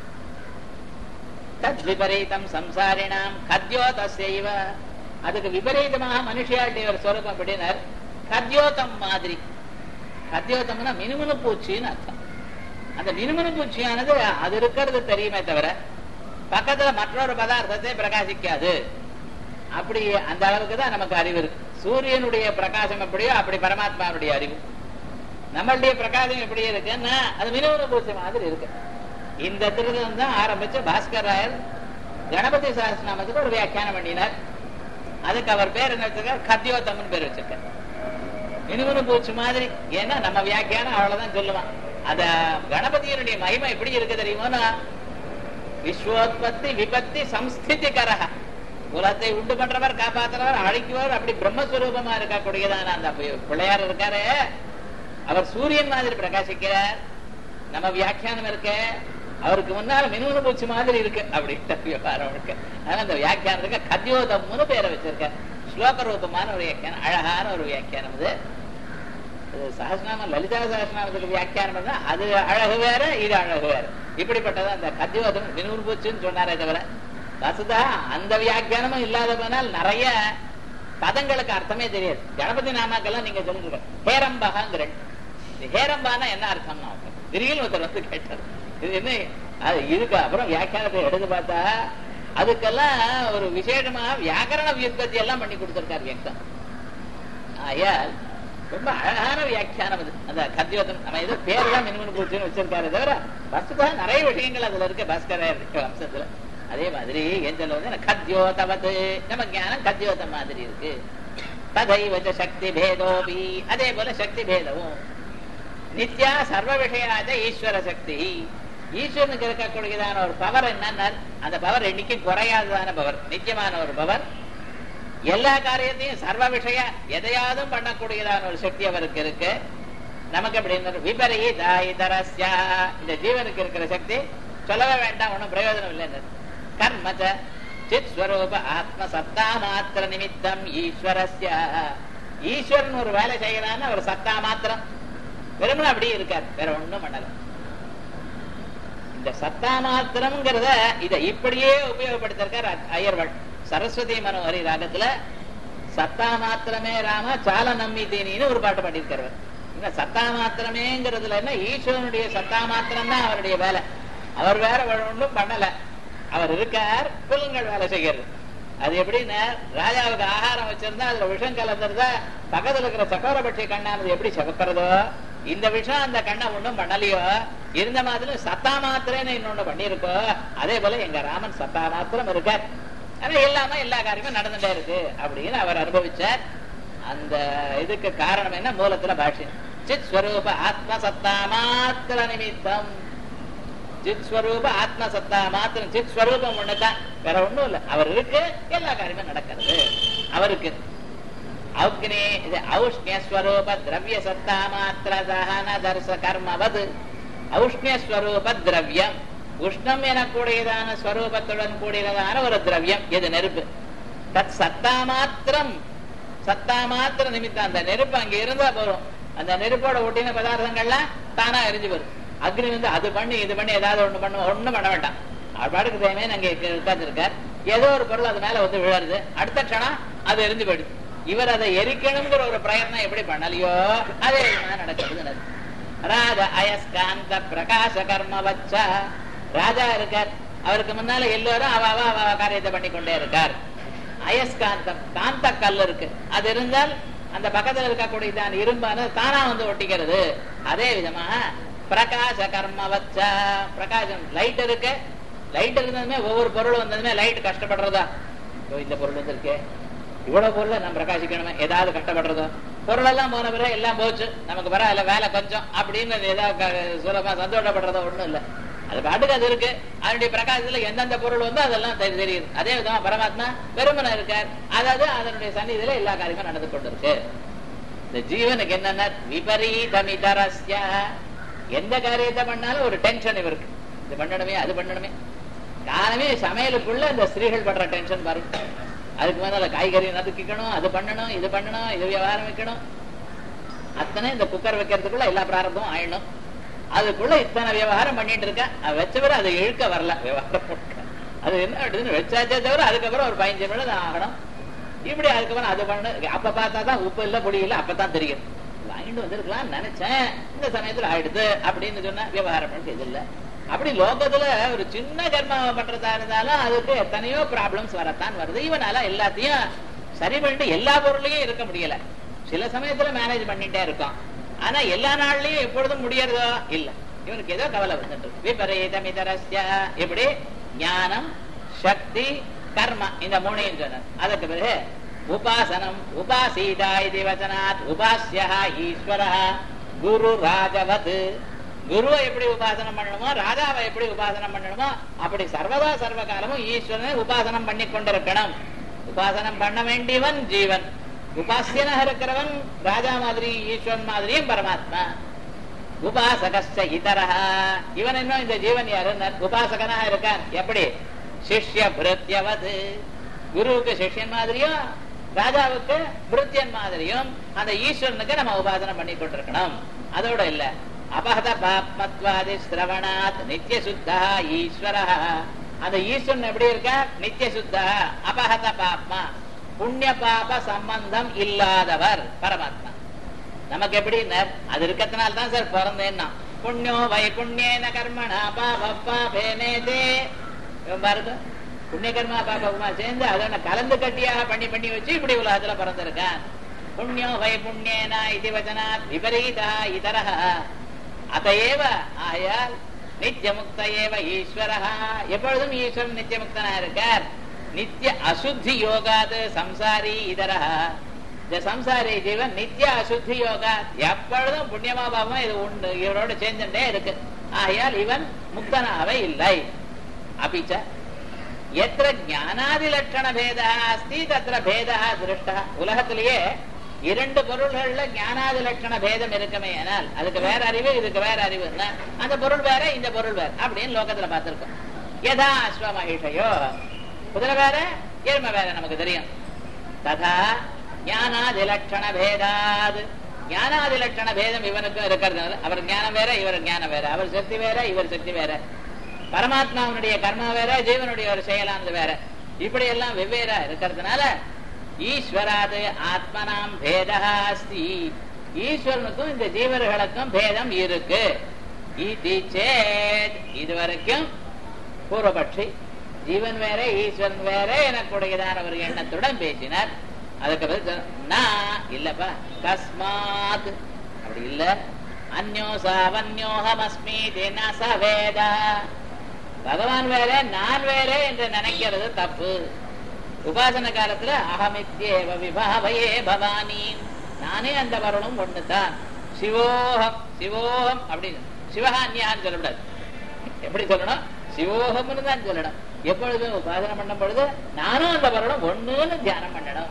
தத் விபரீதம் சம்சாரிணாம் கத்யோதசைவ அதுக்கு விபரீதமாக மனுஷியாட்டிய ஒரு சொரூபம் அப்படின்னார் கத்யோதம் மாதிரி கத்யோதம்னா மினுமினு பூச்சின்னு அர்த்தம் அந்த மினுமினு பூச்சியானது அது இருக்கிறது தெரியுமே தவிர பக்கத்துல மற்றொரு பதார்த்தத்தை பிரகாசிக்காது அப்படி அந்த அளவுக்கு தான் நமக்கு அறிவு இருக்கு சூரியனுடைய பிரகாசம் எப்படியோ அப்படி பரமாத்மாவுடைய அறிவு நம்மளுடைய பிரகாசம் எப்படி இருக்குன்னா அது மினுவன பூச்சி மாதிரி இருக்கு இந்த திருதம் தான் ஆரம்பிச்சு பாஸ்கர் ராயர் கணபதி சாஸ்திரநாமத்துக்கு ஒரு வியாக்கியானம் பண்ணினார் அதுக்கு அவர் பேர் என்ன வச்சிருக்கார் கத்தியோத்தமன் பேர் வச்சிருக்கார் மினுமினு பூச்சி மாதிரி ஏன்னா நம்ம வியாக்கியானம் அவ்வளவுதான் சொல்லுவான் அத கணபதியினுடைய மகிமை எப்படி இருக்கு தெரியுமோனா விஸ்வோத்பத்தி விபத்தி சம்ஸ்திதி கரக குலத்தை உண்டு பண்றவர் காப்பாத்துறவர் அழிக்குவர் அப்படி பிரம்மஸ்வரூபமா இருக்கக்கூடியதான அந்த பிள்ளையார் இருக்காரு அவர் சூரியன் மாதிரி பிரகாசிக்கிறார் நம்ம வியாக்கியானம் இருக்க அவருக்கு முன்னால மினுமினு பூச்சி மாதிரி இருக்கு அப்படின்ட்டு விவகாரம் இருக்கு அதனால அந்த வியாக்கியானத்துக்கு கத்யோதம்னு பேரை வச்சிருக்க ஸ்லோக ரூபமான ஒரு வியாக்கியானம் அழகான ஒரு வியாக்கியானம் இது சஹஸ்நாமம் லலிதா சஹஸ்நாமத்துக்கு வியாக்கியானம் பண்ணா அது அழகு வேற இது அழகு வேற இப்படிப்பட்டது அந்த கத்யோதம் மினூர் பூச்சின்னு சொன்னாரே தவிர வசுதா அந்த வியாக்கியானமும் இல்லாத போனால் நிறைய பதங்களுக்கு அர்த்தமே தெரியாது கணபதி நாமாக்கெல்லாம் நீங்க சொல்லுங்க ஹேரம்பகாங்கிற ஹேரம்பானா என்ன அர்த்தம்னா திடீர்னு ஒருத்தர் வந்து கேட்டார் இது என்ன அது இதுக்கு அப்புறம் வியாக்கியானத்தை எடுத்து பார்த்தா அதுக்கெல்லாம் ஒரு விசேஷமா வியாக்கரண வியுற்பத்தி எல்லாம் பண்ணி கொடுத்திருக்காரு வியக்தம் ஆயால் ரொம்ப அழகான வியாக்கியானம் அது அந்த கத்தியோதம் நம்ம ஏதோ பேர் தான் மினிமன் பூச்சின்னு வச்சிருக்காரு தவிர வஸ்துதா நிறைய விஷயங்கள் அதுல இருக்கு பாஸ்கரர் வம்சத்துல அதே மாதிரி என் சொல்லுவது கத்தியோதவது நம்ம ஞானம் கத்தியோதம் மாதிரி இருக்கு ததைவச்ச சக்தி பேதோபி அதே போல சக்தி பேதமும் நித்யா சர்வ விஷயாத ஈஸ்வர சக்தி ஈஸ்வரனுக்கு இருக்கக்கூடியதான ஒரு பவர் என்னன்னா அந்த பவர் என்னைக்கு குறையாததான பவர் நித்தியமான ஒரு பவர் எல்லா காரியத்தையும் சர்வ விஷய எதையாவதும் பண்ணக்கூடியதான ஒரு சக்தி அவருக்கு இருக்கு நமக்கு அப்படி விபரீதா இதரஸ்யா இந்த ஜீவனுக்கு இருக்கிற சக்தி சொல்லவே வேண்டாம் ஒன்றும் பிரயோஜனம் இல்லை கர்மச்ச சித் ஸ்வரூப ஆத்ம சத்தா மாத்திர நிமித்தம் ஈஸ்வரஸ்ய ஈஸ்வரன் ஒரு வேலை செய்யறான்னு அவர் சத்தா மாத்திரம் வெறுமனே அப்படியே இருக்கார் வேற ஒண்ணும் பண்ணல இந்த சத்தா மாத்திரம்ங்கிறத இத இப்படியே உபயோகப்படுத்திருக்கார் ஐயர்வள் சரஸ்வதி மனோஹரி ராகத்துல சத்தா மாத்திரமே ராம சால நம்மி தீனின்னு ஒரு பாட்டு பாடியிருக்காரு இந்த சத்தா மாத்திரமேங்கிறதுல என்ன ஈஸ்வரனுடைய சத்தா மாத்திரம் தான் அவருடைய வேலை அவர் வேற ஒன்றும் பண்ணல அவர் இருக்கார் புல்லுங்கள் வேலை செய்கிறது அது எப்படின்னா ராஜாவுக்கு ஆகாரம் வச்சிருந்தா அதுல விஷம் கலந்துருந்தா பக்கத்துல இருக்கிற சக்கரபட்சி கண்ணானது எப்படி சகக்கிறதோ இந்த விஷம் அந்த கண்ணை ஒண்ணும் பண்ணலையோ இருந்த மாதிரி சத்தா மாத்திரன்னு இன்னொன்னு பண்ணிருக்கோ அதே போல எங்க ராமன் சத்தா மாத்திரம் இருக்கார் ஆனா இல்லாம எல்லா காரியமும் நடந்துட்டே இருக்கு அப்படின்னு அவர் அனுபவிச்சார் அந்த இதுக்கு காரணம் என்ன மூலத்துல பாஷ்யம் சித் ஸ்வரூப ஆத்ம சத்தா மாத்திர நிமித்தம் சித் ஸ்வரூப ஆத்ம சத்தா மாத்திரம் சித் ஸ்வரூபம் ஒண்ணுதான் வேற ஒண்ணும் இல்ல அவர் இருக்கு எல்லா காரியமும் நடக்கிறது அவருக்கு அக்னி இது ஔஷ்ணியஸ்வரூப திரவிய சத்தா மாத்திர தகன தர்ச கர்மவது ஔஷ்ணியஸ்வரூப திரவியம் உஷ்ணம் எனக்கூடியதான ஸ்வரூபத்துடன் கூடியதான ஒரு திரவியம் இது நெருப்பு தத் சத்தா மாத்திரம் சத்தா மாத்திர நிமித்தம் அந்த நெருப்பு அங்க இருந்தா போறோம் அந்த நெருப்போட ஒட்டின பதார்த்தங்கள்லாம் தானா எரிஞ்சு வரும் அக்னி வந்து அது பண்ணி இது பண்ணி ஏதாவது ஒண்ணு பண்ண ஒண்ணும் பண்ண வேண்டாம் அவர் பாட்டுக்கு தேவையான அங்க உட்கார்ந்துருக்கார் ஏதோ ஒரு பொருள் அது மேல வந்து விழருது அடுத்த க்ஷணம் அது எரிஞ்சு போயிடுது இவர் அதை எரிக்கணுங்கிற ஒரு பிரயத்னம் எப்படி பண்ணலையோ அதே நடக்கிறது ராஜ அயஸ்காந்த பிரகாச கர்ம வச்ச ராஜா இருக்கார் அவருக்கு முன்னால எல்லோரும் அவ அவ அவ காரியத்தை பண்ணி கொண்டே இருக்கார் அயஸ்காந்தம் காந்த கல் இருக்கு அது இருந்தால் அந்த பக்கத்துல இருக்கக்கூடியதான் இரும்பான தானா வந்து ஒட்டிக்கிறது அதே விதமா பிரகாச கர்ம வச்ச பிரகாசம் லைட் இருக்கு லைட் இருந்ததுமே ஒவ்வொரு பொருள் வந்ததுமே லைட் கஷ்டப்படுறதா இந்த பொருள் வந்திருக்கு இவ்வளவு பொருள் நம்ம பிரகாசிக்கணுமே ஏதாவது கஷ்டப்படுறதோ பொருள் எல்லாம் போன பிறகு எல்லாம் போச்சு நமக்கு பரவாயில்ல வேலை கொஞ்சம் அப்படின்னு ஏதாவது சுலபமா சந்தோஷப்படுறதோ ஒண்ணும் இல்லை அது பாட்டுக்கு அது இருக்கு அதனுடைய பிரகாசத்துல எந்தெந்த பொருள் வந்தோ அதெல்லாம் தெரியுது அதே விதமா பரமாத்மா பெருமனை இருக்கார் அதாவது அதனுடைய சன்னிதியில எல்லா காரியமும் நடந்து கொண்டிருக்கு இந்த ஜீவனுக்கு என்னன்னா விபரீதமிதரஸ்ய எந்த காரியத்தை பண்ணாலும் ஒரு டென்ஷன் இவருக்கு இது பண்ணணுமே அது பண்ணணுமே காலமே சமையலுக்குள்ள இந்த ஸ்திரீகள் படுற டென்ஷன் பாருங்க அதுக்கு மேல காய்கறி நதுக்கிக்கணும் அது பண்ணணும் இது பண்ணணும் இது வியாபாரம் வைக்கணும் அத்தனை இந்த குக்கர் வைக்கிறதுக்குள்ள எல்லா பிராரம்பமும் ஆயிடணும் அதுக்குள்ள இத்தனை விவகாரம் பண்ணிட்டு இருக்க வச்சவரை அதை இழுக்க வரல விவகாரம் அது என்ன ஆயிடுதுன்னு வச்சாச்சே தவிர அதுக்கப்புறம் ஒரு பதினஞ்சு நிமிடம் ஆகணும் இப்படி அதுக்கப்புறம் அது பண்ணு அப்ப பார்த்தா தான் உப்பு இல்ல பொடி இல்ல அப்பதான் தெரியும் வாங்கிட்டு வந்திருக்கலாம் நினைச்சேன் இந்த சமயத்துல ஆயிடுது அப்படின்னு சொன்னா விவகாரம் பண்ண இது இல்ல அப்படி லோகத்துல ஒரு சின்ன கர்மாவை பண்றதா இருந்தாலும் அதுக்கு எத்தனையோ ப்ராப்ளம்ஸ் வரத்தான் வருது இவனால எல்லாத்தையும் சரி பண்ணிட்டு எல்லா பொருளையும் இருக்க முடியல சில சமயத்துல மேனேஜ் பண்ணிட்டே இருக்கான் ஆனா எல்லா நாள்லயும் எப்பொழுதும் முடியறதோ இல்ல இவனுக்கு ஏதோ கவலை வந்துட்டு விபரீதமிதரஸ்ய எப்படி ஞானம் சக்தி கர்மா இந்த மூணையும் சொன்னார் அதுக்கு பிறகு உபாசனம் உபாசீதா இது வச்சனாத் உபாசிய ஈஸ்வர குரு ராஜவத் குருவை எப்படி உபாசனம் பண்ணணுமோ ராஜாவை எப்படி உபாசனம் பண்ணணுமோ அப்படி சர்வதா சர்வ காலமும் ஈஸ்வரனை உபாசனம் பண்ணி கொண்டிருக்கணும் உபாசனம் பண்ண வேண்டியவன் ஜீவன் உபாசியனாக இருக்கிறவன் ராஜா மாதிரி ஈஸ்வரன் மாதிரியும் பரமாத்மா உபாசகஸ்ட இதரஹா இவன் இன்னும் இந்த ஜீவன் யாரு உபாசகனாக இருக்கான் எப்படி சிஷ்ய பிருத்தியவது குருவுக்கு சிஷ்யன் மாதிரியும் ராஜாவுக்கு பிருத்தியன் மாதிரியும் அந்த ஈஸ்வரனுக்கு நம்ம உபாசனம் பண்ணி கொண்டிருக்கணும் அதோட இல்ல அபகத பாப்மத்வாதி சிரவணாத் நித்திய சுத்தா ஈஸ்வர அந்த ஈஸ்வரன் எப்படி இருக்கா நித்திய சுத்தா அபகத பாப்மா புண்ணிய பாப சம்பந்தம் இல்லாதவர் பரமாத்மா நமக்கு எப்படி அது இருக்கிறதுனால தான் சார் பிறந்தேன்னா புண்ணியோ வை புண்ணியேன கர்மணா பாப பாபேனேதே பாருங்க புண்ணிய கர்மா பாபகுமா சேர்ந்து அதோட கலந்து கட்டியாக பண்ணி பண்ணி வச்சு இப்படி உலகத்துல பிறந்திருக்கான் புண்ணியோ வை புண்ணியேனா இது வச்சனா விபரீதா இதரஹ அதையேவ ஆயால் நித்தியமுக்த ஏவ ஈஸ்வரஹா எப்பொழுதும் ஈஸ்வரன் நித்தியமுக்தனா இருக்கார் நித்திய அசுத்தி யோகாது சம்சாரி இதரஹா இந்த சம்சாரி ஜீவன் நித்திய அசுத்தி யோகா எப்பொழுதும் புண்ணியமா பாவம் இது உண்டு இவரோட சேர்ந்துட்டே இருக்கு ஆகையால் இவன் முக்தனாவே இல்லை அபிச்ச எத்திர ஞானாதி லட்சண பேதா அஸ்தி தத்திர பேதா திருஷ்டா உலகத்திலேயே இரண்டு பொருள்கள்ல ஞானாதி லட்சண பேதம் இருக்குமே ஆனால் அதுக்கு வேற அறிவு இதுக்கு வேற அறிவு அந்த பொருள் வேற இந்த பொருள் வேற அப்படின்னு லோகத்துல பார்த்திருக்கோம் யதா அஸ்வ மகிஷையோ குதிரை வேற எருமை வேற நமக்கு தெரியும் ததா ஞானாதி லட்சண பேதாது ஞானாதி லட்சண பேதம் இவனுக்கும் இருக்கிறதுனால அவர் ஞானம் வேற இவர் ஞானம் வேற அவர் சக்தி வேற இவர் சக்தி வேற பரமாத்மாவனுடைய கர்மா வேற ஜீவனுடைய ஒரு செயலானது வேற இப்படி எல்லாம் வெவ்வேறா இருக்கிறதுனால ஈஸ்வராது ஆத்மனாம் பேதா அஸ்தி ஈஸ்வரனுக்கும் இந்த ஜீவர்களுக்கும் பேதம் இருக்கு இது வரைக்கும் பூர்வபட்சி ஜீவன் வேற ஈஸ்வரன் வேற எனக்குடையதான ஒரு எண்ணத்துடன் பேசினார் அதுக்கு பிறகு நான் இல்லப்பா கஸ்மாத் அப்படி இல்ல அந்யோசாவன்யோகமஸ்மி வேதா பகவான் வேற நான் வேற என்று நினைக்கிறது தப்பு உபாசன காலத்துல அகமித்யேவ விபாவையே பவானி நானே அந்த வருணம் ஒண்ணுதான் சிவோகம் சிவோகம் அப்படின்னு சிவகான்யான்னு சொல்லக்கூடாது எப்படி சொல்லணும் சிவோகம்னு தான் சொல்லணும் எப்பொழுதும் உபாசனை பண்ணும் பொழுது நானும் அந்த வருடம் ஒண்ணுன்னு தியானம் பண்ணணும்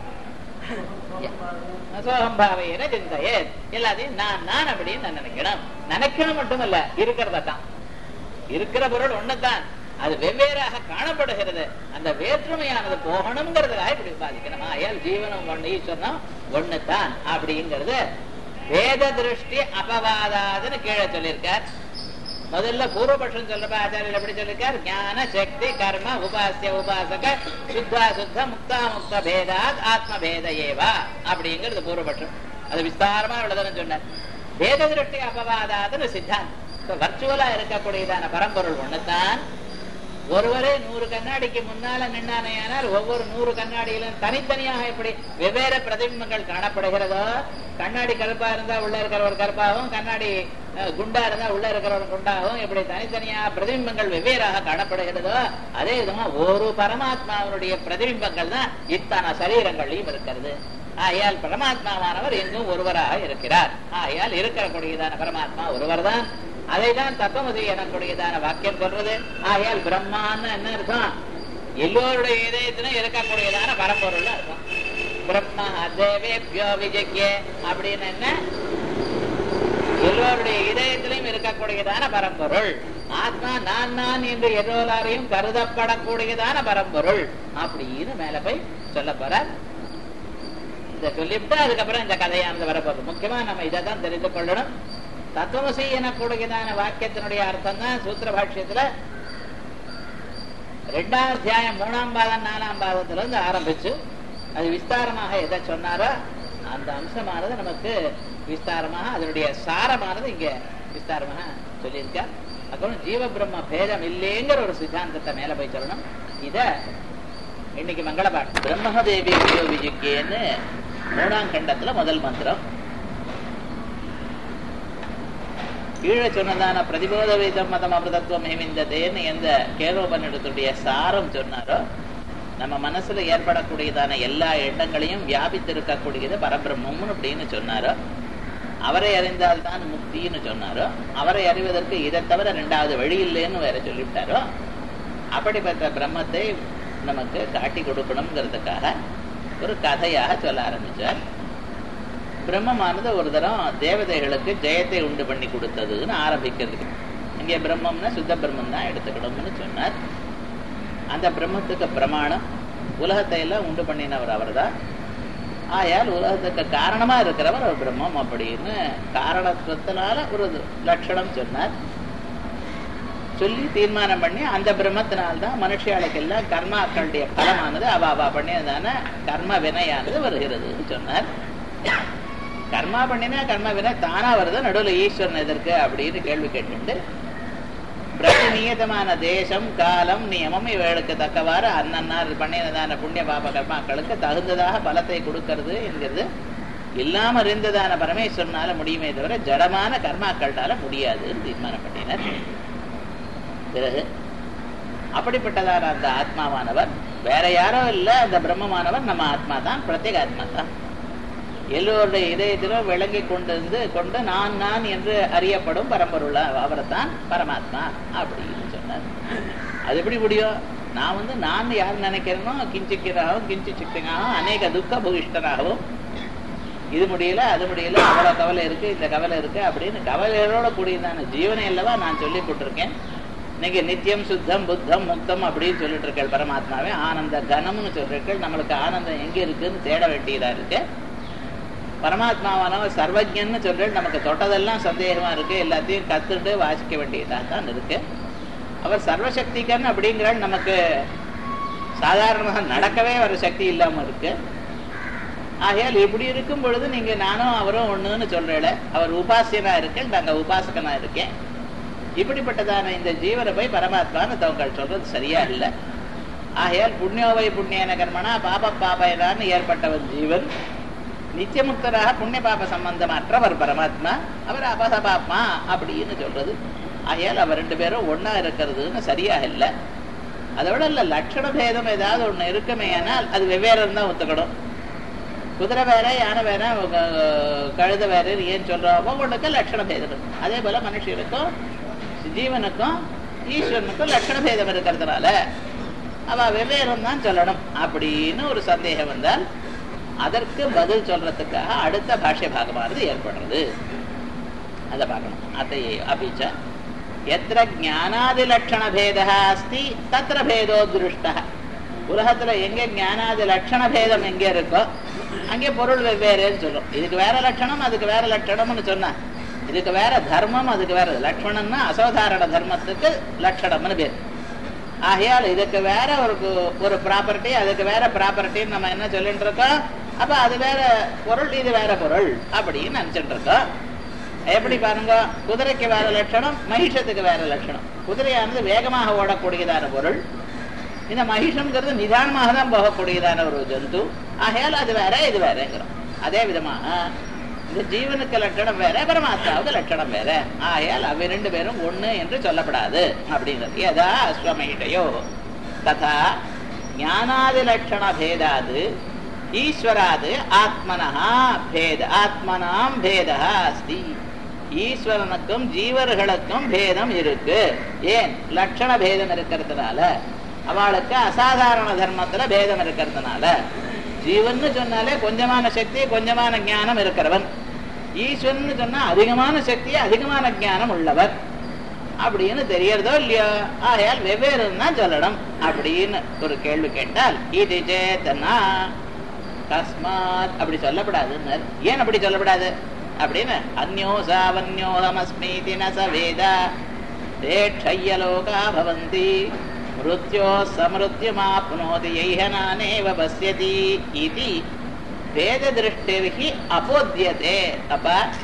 சோகம்பாவையின சிந்தையே எல்லாத்தையும் நான் நான் அப்படின்னு நான் நினைக்கணும் நினைக்கணும் மட்டுமல்ல இருக்கிறத தான் இருக்கிற பொருள் ஒண்ணுதான் அது வெவ்வேறாக காணப்படுகிறது அந்த வேற்றுமையானது போகணுங்கிறதுக்காக இப்படி பாதிக்கணும் ஆயால் ஜீவனம் ஒண்ணு ஈஸ்வரனும் ஒண்ணுதான் அப்படிங்கிறது வேத திருஷ்டி அபவாதாதுன்னு கீழே சொல்லியிருக்கார் முதல்ல பூர்வபட்சம் சொல்றப்ப ஆச்சாரியர் எப்படி சொல்லிருக்கார் ஞான சக்தி கர்ம உபாசிய உபாசக சுத்தா சுத்த முக்தா முக்த பேதாத் ஆத்ம பேத ஏவா அப்படிங்கிறது பூர்வபட்சம் அது விஸ்தாரமா உள்ளதுன்னு சொன்னார் வேத திருஷ்டி அபவாதாதுன்னு சித்தாந்தம் வர்ச்சுவலா இருக்கக்கூடியதான பரம்பொருள் ஒண்ணுதான் ஒருவரே நூறு கண்ணாடிக்கு முன்னால நின்னானையானால் ஒவ்வொரு நூறு கண்ணாடியிலும் தனித்தனியாக எப்படி வெவ்வேறு பிரதிபிம்பங்கள் காணப்படுகிறதோ கண்ணாடி கருப்பா இருந்தா உள்ள இருக்கிற ஒரு கருப்பாகவும் கண்ணாடி குண்டா இருந்தா உள்ள இருக்கிற ஒரு குண்டாகவும் இப்படி தனித்தனியா பிரதிபிம்பங்கள் வெவ்வேறாக காணப்படுகிறதோ அதே விதமா ஒரு பரமாத்மாவனுடைய பிரதிபிம்பங்கள் தான் இத்தனை சரீரங்களையும் இருக்கிறது ஆகையால் பரமாத்மாவானவர் எங்கும் ஒருவராக இருக்கிறார் ஆகையால் இருக்கக்கூடியதான பரமாத்மா ஒருவர் தான் அதை தான் தத்துவமசி எனக்கூடியதான வாக்கியம் சொல்றது ஆகையால் பிரம்மான்னு என்ன இருக்கும் எல்லோருடைய இதயத்திலும் இருக்கக்கூடியதான பரம்பொருள் இருக்கும் பிரம்மா தேவேபியோ விஜய்க்கே அப்படின்னு என்ன எல்லோருடைய இதயத்திலும் இருக்கக்கூடியதான பரம்பொருள் ஆத்மா நான் நான் என்று எல்லோராரையும் கருதப்படக்கூடியதான பரம்பொருள் அப்படின்னு மேல போய் சொல்ல போற இத சொல்லிவிட்டு அதுக்கப்புறம் இந்த கதையானது வரப்போகுது முக்கியமா நம்ம இதை தான் தெரிந்து கொள்ளணும் தத்துவசி எனக்கூடியதான வாக்கியத்தினுடைய அர்த்தம் தான் சூத்திர பாஷ்யத்துல ரெண்டாம் அத்தியாயம் மூணாம் பாதம் நாலாம் பாதத்துல இருந்து ஆரம்பிச்சு அது விஸ்தாரமாக எதை சொன்னாரோ அந்த அம்சமானது நமக்கு விஸ்தாரமாக அதனுடைய சாரமானது இங்க விஸ்தாரமாக சொல்லியிருக்க அப்புறம் ஜீவ பிரம்ம பேதம் இல்லைங்கிற ஒரு சித்தாந்தத்தை மேல போய் சொல்லணும் இத இன்னைக்கு மங்களபாட் பிரம்மதேவி விஜிக்கேன்னு மூணாம் கண்டத்துல முதல் மந்திரம் கீழே சொன்னதான பிரதிபோத வேதம் மதம் அமிர்தத்துவம் ஹேமிந்ததேன்னு எந்த கேரோபனிடத்துடைய சாரம் சொன்னாரோ நம்ம மனசுல ஏற்படக்கூடியதான எல்லா எண்ணங்களையும் வியாபித்திருக்கக்கூடியது பரபிரம்மம்னு அப்படின்னு சொன்னாரோ அவரை அறிந்தால்தான் முக்தின்னு சொன்னாரோ அவரை அறிவதற்கு இதை தவிர ரெண்டாவது வழி இல்லைன்னு வேற சொல்லிவிட்டாரோ அப்படிப்பட்ட பிரம்மத்தை நமக்கு காட்டி கொடுக்கணுங்கிறதுக்காக ஒரு கதையாக சொல்ல ஆரம்பிச்சார் பிரம்மமானது ஒரு தரம் தேவதைகளுக்கு ஜெயத்தை உண்டு பண்ணி கொடுத்ததுன்னு ஆரம்பிக்கிறதுக்கு இங்கே பிரம்மம்னா சுத்த பிரம்மம் தான் எடுத்துக்கணும்னு சொன்னார் அந்த பிரம்மத்துக்கு பிரமாணம் உலகத்தை எல்லாம் உண்டு பண்ணினவர் அவர்தான் ஆயால் உலகத்துக்கு காரணமா இருக்கிறவர் ஒரு பிரம்மம் அப்படின்னு காரணத்துவத்தினால ஒரு லட்சணம் சொன்னார் சொல்லி தீர்மானம் பண்ணி அந்த பிரம்மத்தினால்தான் மனுஷியாளுக்கு எல்லாம் கர்மாக்களுடைய பலமானது அவ அவா பண்ணியதான கர்ம வினையானது வருகிறதுன்னு சொன்னார் கர்மா பண்ணினா கர்ம வினை தானா வருது நடுவில் ஈஸ்வரன் எதற்கு அப்படின்னு கேள்வி கேட்டு பிரதி நியதமான தேசம் காலம் நியமம் இவர்களுக்கு தக்கவாறு அன்னன்னார் பண்ணினதான புண்ணிய பாப கர்மாக்களுக்கு தகுந்ததாக பலத்தை கொடுக்கிறது என்கிறது இல்லாம இருந்ததான பரமேஸ்வரனால முடியுமே தவிர ஜடமான கர்மாக்கள்னால முடியாதுன்னு தீர்மானம் பண்ணினார் பிறகு அப்படிப்பட்டதான அந்த ஆத்மாவானவர் வேற யாரோ இல்ல அந்த பிரம்மமானவர் நம்ம ஆத்மா தான் பிரத்யேக ஆத்மா தான் எல்லோருடைய இதயத்திலும் விளங்கி கொண்டிருந்து கொண்டு நான் நான் என்று அறியப்படும் பரம்பொருள் அவர் தான் பரமாத்மா அப்படின்னு சொன்னார் அது எப்படி முடியும் நான் வந்து நான் யார் நினைக்கிறேனோ கிஞ்சிக்கிறாகவும் கிஞ்சி சிக்தனாகவும் அநேக துக்க பூயிஷ்டனாகவும் இது முடியல அது முடியல அவ்வளவு கவலை இருக்கு இந்த கவலை இருக்கு அப்படின்னு கவலைகளோட கூடியதான ஜீவனை அல்லவா நான் சொல்லி கொண்டிருக்கேன் நீங்க நித்தியம் சுத்தம் புத்தம் முக்தம் அப்படின்னு சொல்லிட்டு இருக்கேன் பரமாத்மாவே ஆனந்த கனம்னு சொல்றீர்கள் நம்மளுக்கு ஆனந்தம் எங்க இருக்குன்னு தேட வேண்டியதா இருக்கு பரமாத்மாவானவர் சர்வஜன்னு சொல்றேன் நமக்கு தொட்டதெல்லாம் சந்தேகமா இருக்கு எல்லாத்தையும் கத்துட்டு வாசிக்க வேண்டியதாக தான் இருக்கு அவர் சர்வசக்திகன் அப்படிங்கிறாள் நமக்கு சாதாரணமாக நடக்கவே வர சக்தி இல்லாம இருக்கு ஆகையால் இப்படி இருக்கும் பொழுது நீங்க நானும் அவரும் ஒண்ணுன்னு சொல்றேன் அவர் உபாசியனா இருக்கேன் நாங்க உபாசகனா இருக்கேன் இப்படிப்பட்டதான இந்த ஜீவனை போய் பரமாத்மான்னு தவங்கள் சொல்றது சரியா இல்லை ஆகையால் புண்ணியோவை புண்ணியன கர்மனா பாப பாபயனான்னு ஏற்பட்டவன் ஜீவன் நித்தியமுக்தராக புண்ணிய பாப சம்பந்தமற்றவர் பரமாத்மா அவர் அபசபாத்மா அப்படின்னு சொல்றது ஆகையால் அவர் ரெண்டு பேரும் ஒன்னா இருக்கிறதுன்னு சரியா இல்லை அதை விட இல்ல லட்சண பேதம் ஏதாவது ஒண்ணு இருக்குமே ஆனால் அது வெவ்வேறு தான் ஒத்துக்கணும் குதிரை வேற யானை வேற கழுத வேற ஏன் சொல்றோம் ஒவ்வொன்றுக்கும் லட்சண பேதம் இருக்கு அதே போல மனுஷனுக்கும் ஜீவனுக்கும் ஈஸ்வரனுக்கும் லட்சண பேதம் இருக்கிறதுனால அவ வெவ்வேறு தான் சொல்லணும் அப்படின்னு ஒரு சந்தேகம் வந்தால் அதற்கு பதில் சொல்றதுக்காக அடுத்த பாஷ்ய பாகமானது ஏற்படுறது அதை பார்க்கணும் அத்தை அபிச்ச எத்திர ஜானாதி லட்சண பேதா அஸ்தி தத்திர பேதோ திருஷ்ட உலகத்துல எங்க ஞானாதி லட்சண பேதம் எங்க இருக்கோ அங்கே பொருள் வெவ்வேறுன்னு சொல்லும் இதுக்கு வேற லட்சணம் அதுக்கு வேற லட்சணம்னு சொன்னா இதுக்கு வேற தர்மம் அதுக்கு வேற லட்சணம்னா அசாதாரண தர்மத்துக்கு லட்சணம்னு பேர் ஆகையால் இதுக்கு வேற ஒரு ஒரு ப்ராப்பர்ட்டி அதுக்கு வேற ப்ராப்பர்ட்டின்னு நம்ம என்ன சொல்லிட்டு இருக்கோம் அப்ப அது வேற பொருள் இது வேற பொருள் அப்படின்னு நினைச்சிட்டு இருக்கோம் எப்படி பாருங்க குதிரைக்கு வேற லட்சணம் மகிஷத்துக்கு வேற லட்சணம் குதிரையானது வேகமாக ஓடக்கூடியதான பொருள் இந்த மகிஷங்கிறது நிதானமாக தான் போகக்கூடியதான ஒரு ஜந்து ஆகையால் அது வேற இது வேறங்கிறோம் அதே விதமாக இந்த ஜீவனுக்கு லட்சணம் வேற பரமாத்மாவுக்கு லட்சணம் வேற ஆகையால் அவை ரெண்டு பேரும் ஒண்ணு என்று சொல்லப்படாது அப்படிங்கிறது எதா அஸ்வமகிட்டையோ ததா ஞானாதி லட்சண பேதாது ஈஸ்வராது ஆத்மனா பேத ஆத்மனாம் பேதா அஸ்தி ஈஸ்வரனுக்கும் ஜீவர்களுக்கும் பேதம் இருக்கு ஏன் லட்சண பேதம் இருக்கிறதுனால அவளுக்கு அசாதாரண தர்மத்துல பேதம் இருக்கிறதுனால ஜீவன் சொன்னாலே கொஞ்சமான சக்தி கொஞ்சமான ஞானம் இருக்கிறவன் ஈஸ்வரன் சொன்னா அதிகமான சக்தி அதிகமான ஞானம் உள்ளவர் அப்படின்னு தெரியறதோ இல்லையோ ஆகையால் வெவ்வேறு தான் சொல்லணும் அப்படின்னு ஒரு கேள்வி கேட்டால் இது சேத்தனா கஸ்மாத் அப்படி சொல்லப்படாதுன்னு ஏன் அப்படி சொல்லப்படாது அப்படின்னு அந்யோசாவன்யோகமஸ்மீதி ந சவேத தே க்ஷய்யலோகா பவந்தி மிருத்யோ சமிருத்தியமாப்னோதி யைஹனானேவ பஸ்யதி இது வேத திருஷ்டிர்ஹி அப்போத்தியதே அப்ப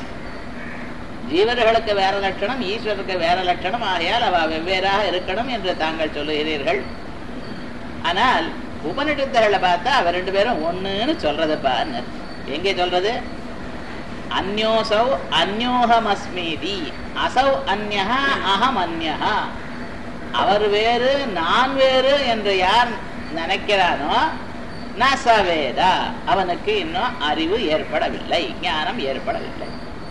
ஜீவர்களுக்கு வேற லட்சணம் ஈஸ்வருக்கு வேற லட்சணம் ஆகையால் அவ வெவ்வேறாக இருக்கணும் என்று தாங்கள் சொல்லுகிறீர்கள் ஆனால் உபனிடத்துகளை பார்த்தா அவ ரெண்டு பேரும் ஒண்ணுன்னு சொல்றதுப்பா எங்கே சொல்றது அந்யோசௌ அந்யோகமஸ்மீதி அசௌ அந்யஹ அகம் அந்யஹ அவர் வேறு நான் வேறு என்று யார் நினைக்கிறானோ ந சவேதா அவனுக்கு இன்னும் அறிவு ஏற்படவில்லை ஞானம் ஏற்படவில்லை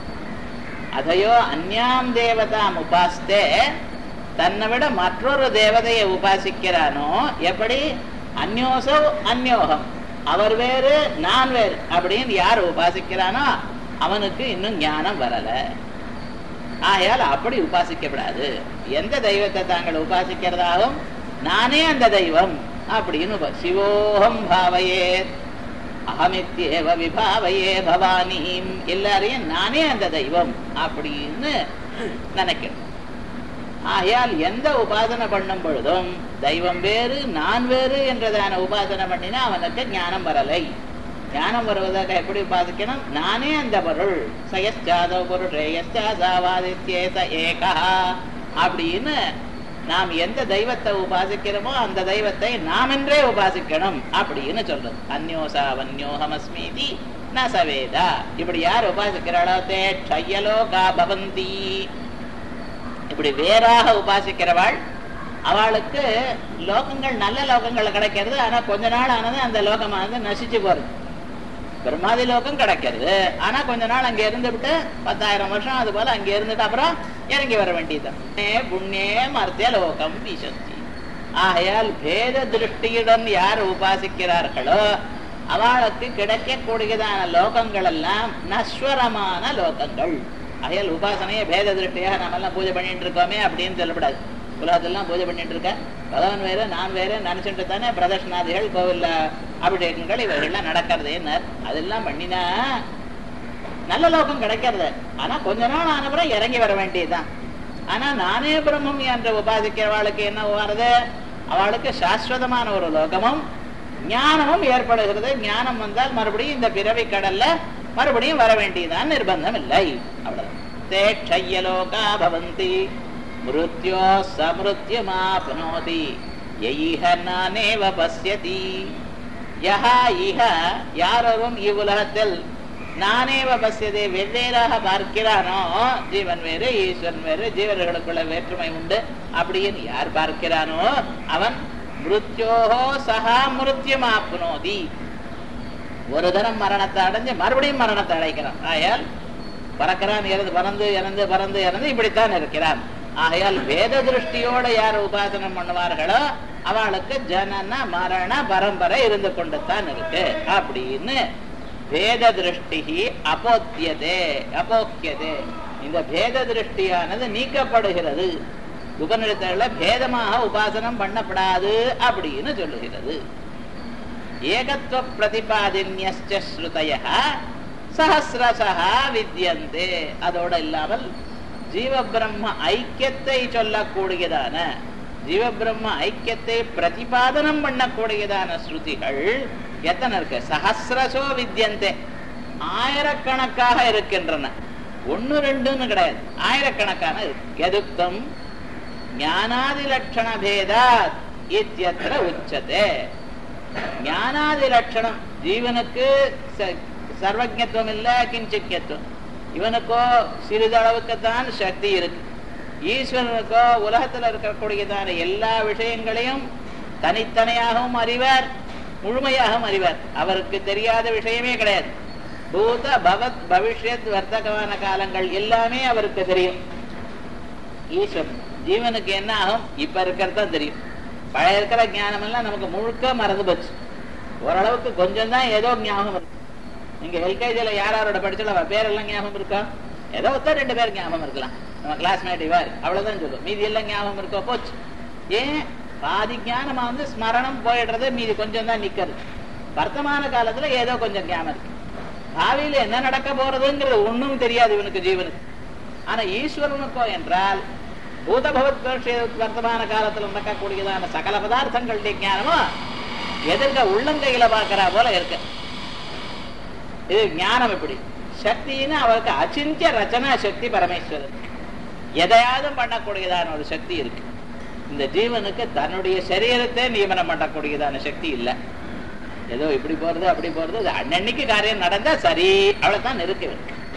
அதையோ அந்யாம் தேவதாம் உபாஸ்தே தன்னை விட மற்றொரு தேவதையை உபாசிக்கிறானோ எப்படி அந்யோசோ அந்யோகம் அவர் வேறு நான் வேறு அப்படின்னு யார் உபாசிக்கிறானோ அவனுக்கு இன்னும் ஞானம் வரல ஆகையால் அப்படி உபாசிக்கப்படாது எந்த தெய்வத்தை தாங்கள் உபாசிக்கிறதாகவும் நானே அந்த தெய்வம் அப்படின்னு உப- சிவோகம் பாவையே அகமித்யேவ விபாவையே பவானியும் எல்லாரையும் நானே அந்த தெய்வம் அப்படின்னு நினைக்கணும் ஆகையால் எந்த உபாசனை பண்ணும் பொழுதும் தெய்வம் வேறு நான் வேறு என்றதான உபாசனை பண்ணினா அவனுக்கு ஞானம் வரலை ஞானம் வருவதாக எப்படி உபாசிக்கணும் நானே அந்த பொருள் சயஸ்சாதோ பொருஷேயஸ்சாசாவாதித்யேச ஏகா அப்படின்னு நாம் எந்த தெய்வத்தை உபாசிக்கிறோமோ அந்த தெய்வத்தை நாம் என்றே உபாசிக்கணும் அப்படின்னு சொல்றது அந்யோசா வன்யோகமஸ்மீதி ந சவேதா இப்படி யார் உபாசிக்கிறாளோ தே க்ஷயலோகா பவந்தி இப்படி வேறாக உபாசிக்கிறவாள் அவளுக்கு லோகங்கள் நல்ல லோகங்கள் கிடைக்கிறது ஆனா கொஞ்ச நாள் ஆனது அந்த லோகமானது நசிச்சு போறது பிரம்மாதி லோகம் கிடைக்கிறது ஆனா கொஞ்ச நாள் அங்க இருந்துவிட்டு பத்தாயிரம் வருஷம் அது போல அங்க இருந்துட்டு அப்புறம் இறங்கி வர வேண்டியதுதான் புண்ணியே மர்த்திய லோகம் விசந்தி ஆகையால் பேத திருஷ்டியுடன் யார் உபாசிக்கிறார்களோ அவளுக்கு கிடைக்கக்கூடியதான லோகங்கள் எல்லாம் நஸ்வரமான லோகங்கள் ஆகையால் உபாசனையை பேத திருஷ்டியாக நம்ம எல்லாம் பூஜை பண்ணிட்டு இருக்கோமே அப்படின்னு சொல்லப்படாது உலகத்தெல்லாம் பூஜை பண்ணிட்டு இருக்க பகவான் வேற நான் வேற நினைச்சுட்டு தானே பிரதர்ஷனாதிகள் கோவில்ல அபிஷேகங்கள் இவைகள்லாம் நடக்கிறதுன்னு அதெல்லாம் பண்ணினா நல்ல லோகம் கிடைக்கிறது ஆனா கொஞ்ச நாள் ஆனப்புறம் இறங்கி வர வேண்டியதுதான் ஆனா நானே பிரம்மம் என்ற உபாதிக்கிறவாளுக்கு என்ன வருது அவளுக்கு சாஸ்வதமான ஒரு லோகமும் ஞானமும் ஏற்படுகிறது ஞானம் வந்தால் மறுபடியும் இந்த பிறவி கடல்ல மறுபடியும் வர வேண்டியதான் நிர்பந்தம் இல்லை அவ்வளவு தே க்ஷய்யலோகா பவந்தி மிருத்யோ சமிருத்யமாப்னோதி யைஹ நானேவ பஸ்யதி யஹா இஹ யாரொருவன் இவ்வுலகத்தில் நானேவ பசியதை வெவ்வேறாக பார்க்கிறானோ ஜீவன் வேறு ஈஸ்வரன் வேறு ஜீவர்களுக்குள்ள வேற்றுமை உண்டு அப்படின்னு யார் பார்க்கிறானோ அவன் மிருத்யோஹோ சகா மிருத்யமாப்னோதி ஒரு தரம் மரணத்தை அடைஞ்சு மறுபடியும் மரணத்தை அடைக்கிறான் ஆயால் பறக்கிறான் இறந்து பறந்து இறந்து பறந்து இறந்து இப்படித்தான் இருக்கிறான் ஆகையால் வேத திருஷ்டியோட யார் உபாசனம் பண்ணுவார்களோ அவளுக்கு ஜனன மரண பரம்பரை இருந்து கொண்டு தான் இருக்கு அப்படின்னு வேத திருஷ்டி அப்போத்தியதே அப்போக்கியதே இந்த பேத திருஷ்டியானது நீக்கப்படுகிறது உபநிடத்துல பேதமாக உபாசனம் பண்ணப்படாது அப்படின்னு சொல்லுகிறது ஏகத்துவ பிரதிபாதின்யஸ்ச ஸ்ருதய சஹசிரசா வித்யந்தே அதோட இல்லாமல் ஜீவ பிரம்ம ஐக்கியத்தை சொல்லக்கூடியதான ஜீவ பிரம்ம ஐக்கியத்தை பிரதிபாதனம் பண்ணக்கூடியதான ஸ்ருதிகள் எத்தனை இருக்கு சஹசிரசோ வித்யந்தே ஆயிரக்கணக்காக இருக்கின்றன ஒன்னு ரெண்டுன்னு கிடையாது ஆயிரக்கணக்கான இருக்கு எதுக்தம் ஞானாதி லட்சண பேதாத் இத்தியத்திர உச்சதே ஞானாதி லட்சணம் ஜீவனுக்கு ச- சர்வஜத்துவம் இல்ல கிஞ்சிக்கத்துவம் இவனுக்கோ சிறிதளவுக்குத்தான் சக்தி இருக்கு ஈஸ்வரனுக்கோ உலகத்துல இருக்கக்கூடியதான எல்லா விஷயங்களையும் தனித்தனியாகவும் அறிவார் முழுமையாகவும் அறிவார் அவருக்கு தெரியாத விஷயமே கிடையாது பூத பவத் பவிஷ்யத் வர்த்தகமான காலங்கள் எல்லாமே அவருக்கு தெரியும் ஈஸ்வரன் ஜீவனுக்கு என்ன ஆகும் இப்ப இருக்கிறது தான் தெரியும் பழைய இருக்கிற ஞானம் எல்லாம் நமக்கு முழுக்க மறந்து போச்சு ஓரளவுக்கு கொஞ்சம் தான் ஏதோ ஞாபகம் இருக்கு நீங்க எல்கேஜில யார் யாரோட படிச்சாலும் அவ பேரெல்லாம் ஞாபகம் இருக்கா ஏதோ ஒருத்தர் ரெண்டு பேர் ஞாபகம் இருக்கலாம் நம்ம கிளாஸ்மேட் இவர் அவ்வளவுதான் சொல்லுவோம் மீதி எல்லாம் ஞாபகம் இருக்கோ போச்சு ஏன் பாதி ஞானமா வந்து ஸ்மரணம் போயிடுறது மீதி கொஞ்சம் தான் நிக்கிறது வர்த்தமான காலத்துல ஏதோ கொஞ்சம் ஞாபகம் இருக்கு பாவியில என்ன நடக்க போறதுங்கிறது ஒண்ணும் தெரியாது இவனுக்கு ஜீவனுக்கு ஆனா ஈஸ்வரனுக்கோ என்றால் பூதபவத் வர்த்தமான காலத்துல நடக்கக்கூடியதான சகல பதார்த்தங்களுடைய ஞானமும் எதிர்க்க உள்ளங்கையில பாக்குறா போல இருக்கு இது ஞானம் எப்படி சக்தின்னு அவருக்கு அச்சிந்திய ரச்சனா சக்தி பரமேஸ்வரன் எதையாவது பண்ணக்கூடியதான ஒரு சக்தி இருக்கு இந்த ஜீவனுக்கு தன்னுடைய சரீரத்தை நியமனம் பண்ணக்கூடியதான சக்தி இல்லை ஏதோ இப்படி போறது அப்படி போறது அது அன்னன்னைக்கு காரியம் நடந்தா சரி அவ்வளவுதான் இருக்கு இவருக்கு.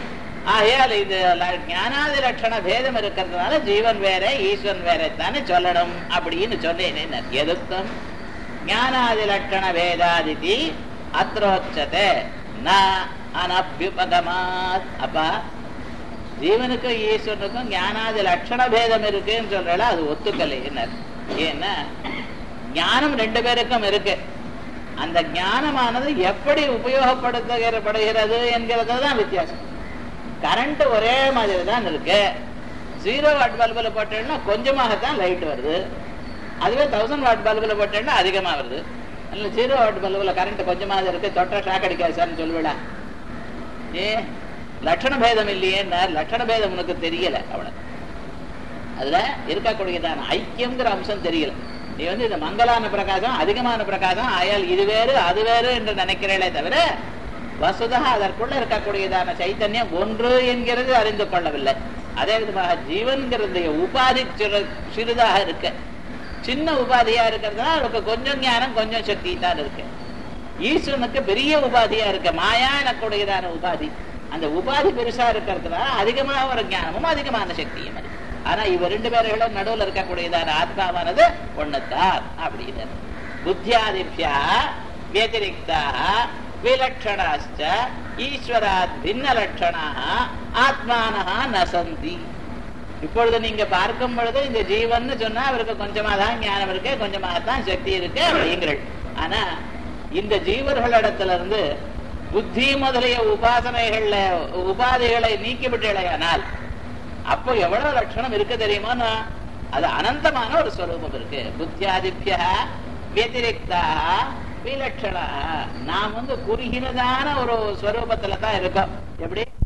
ஆகையால் இது ல- ஞானாதி லட்சண பேதம் இருக்கிறதுனால ஜீவன் வேற ஈஸ்வரன் வேற தானே சொல்லணும் அப்படின்னு சொன்னேன் எதுக்கும் ஞானாதி லட்சண பேதாதிதி அத்ரோச்சதே ந அனபியுபகமாத் அப்பா ஜீவனுக்கும் ஈஸ்வரனுக்கும் ஞானாதி லட்சண பேதம் இருக்குன்னு சொல்றல அது ஒத்துக்கலையினர் ஏன்னா ஞானம் ரெண்டு பேருக்கும் இருக்கு அந்த ஞானமானது எப்படி உபயோகப்படுத்தப்படுகிறது என்கிறது தான் வித்தியாசம் கரண்ட் ஒரே மாதிரி தான் இருக்கு ஜீரோ வாட் பல்புல போட்டேன்னா கொஞ்சமாகத்தான் லைட் வருது அதுவே தௌசண்ட் வாட் பல்புல போட்டேன்னா அதிகமா வருது அல்ல ஜீரோ வாட் பல்புல கரண்ட் கொஞ்சமாக இருக்கு தொட்ட ஷாக் அடிக்காது சார்னு சொல்லுவிடா ஏ லட்சண பேதம் இல்லையே லட்சண பேதம் உனக்கு தெரியல அவ்வளவு அதுல இருக்கக்கூடியதான ஐக்கியம்ங்கிற அம்சம் தெரியல நீ வந்து இந்த மங்கலான பிரகாசம் அதிகமான பிரகாசம் ஆயால் இது வேறு அது வேறு என்று நினைக்கிறீங்களே தவிர வசுதா அதற்குள்ள இருக்கக்கூடியதான சைத்தன்யம் ஒன்று என்கிறது அறிந்து கொள்ளவில்லை அதே விதமாக ஜீவன்கிறது உபாதி சிறு- சிறிதாக இருக்கு சின்ன உபாதியா இருக்கிறதுனால அவருக்கு கொஞ்சம் ஞானம் கொஞ்சம் சக்தி தான் இருக்கு ஈஸ்வரனுக்கு பெரிய உபாதியா இருக்கு மாயா எனக்கூடியதான உபாதி அந்த உபாதி பெருசா இருக்கிறதுனால அதிகமாக ஒரு ஞானமும் அதிகமான சக்தியும் இருக்கு ஆனா இவ ரெண்டு பேர்களும் நடுவுல இருக்கக்கூடியதான ஆத்மாவானது ஒண்ணுத்தான் அப்படின்னு புத்தியாதிபியா व्यतिरिक्ताः विलक्षणाश्च ஈஸ்வராத் பின்ன லட்சணாக ஆத்மானஹா நசந்தி இப்பொழுது நீங்க பார்க்கும் பொழுது இந்த ஜீவன் சொன்னா அவருக்கு கொஞ்சமா தான் ஞானம் இருக்கு கொஞ்சமாக தான் சக்தி இருக்கு அப்படிங்கிறள் ஆனா இந்த ஜீவர்களிடத்துல இருந்து புத்தி முதலிய உபாசனைகள்ல உபாதிகளை நீக்கிவிட்டேனால் அப்போ எவ்வளவு லட்சணம் இருக்கு தெரியுமா அது அனந்தமான ஒரு ஸ்வரூபம் இருக்கு புத்தியாதிபிய வத்திரிக்தா விலட்சணா நாம் வந்து குறுகினதான ஒரு ஸ்வரூபத்துல தான் இருக்கோம் எப்படி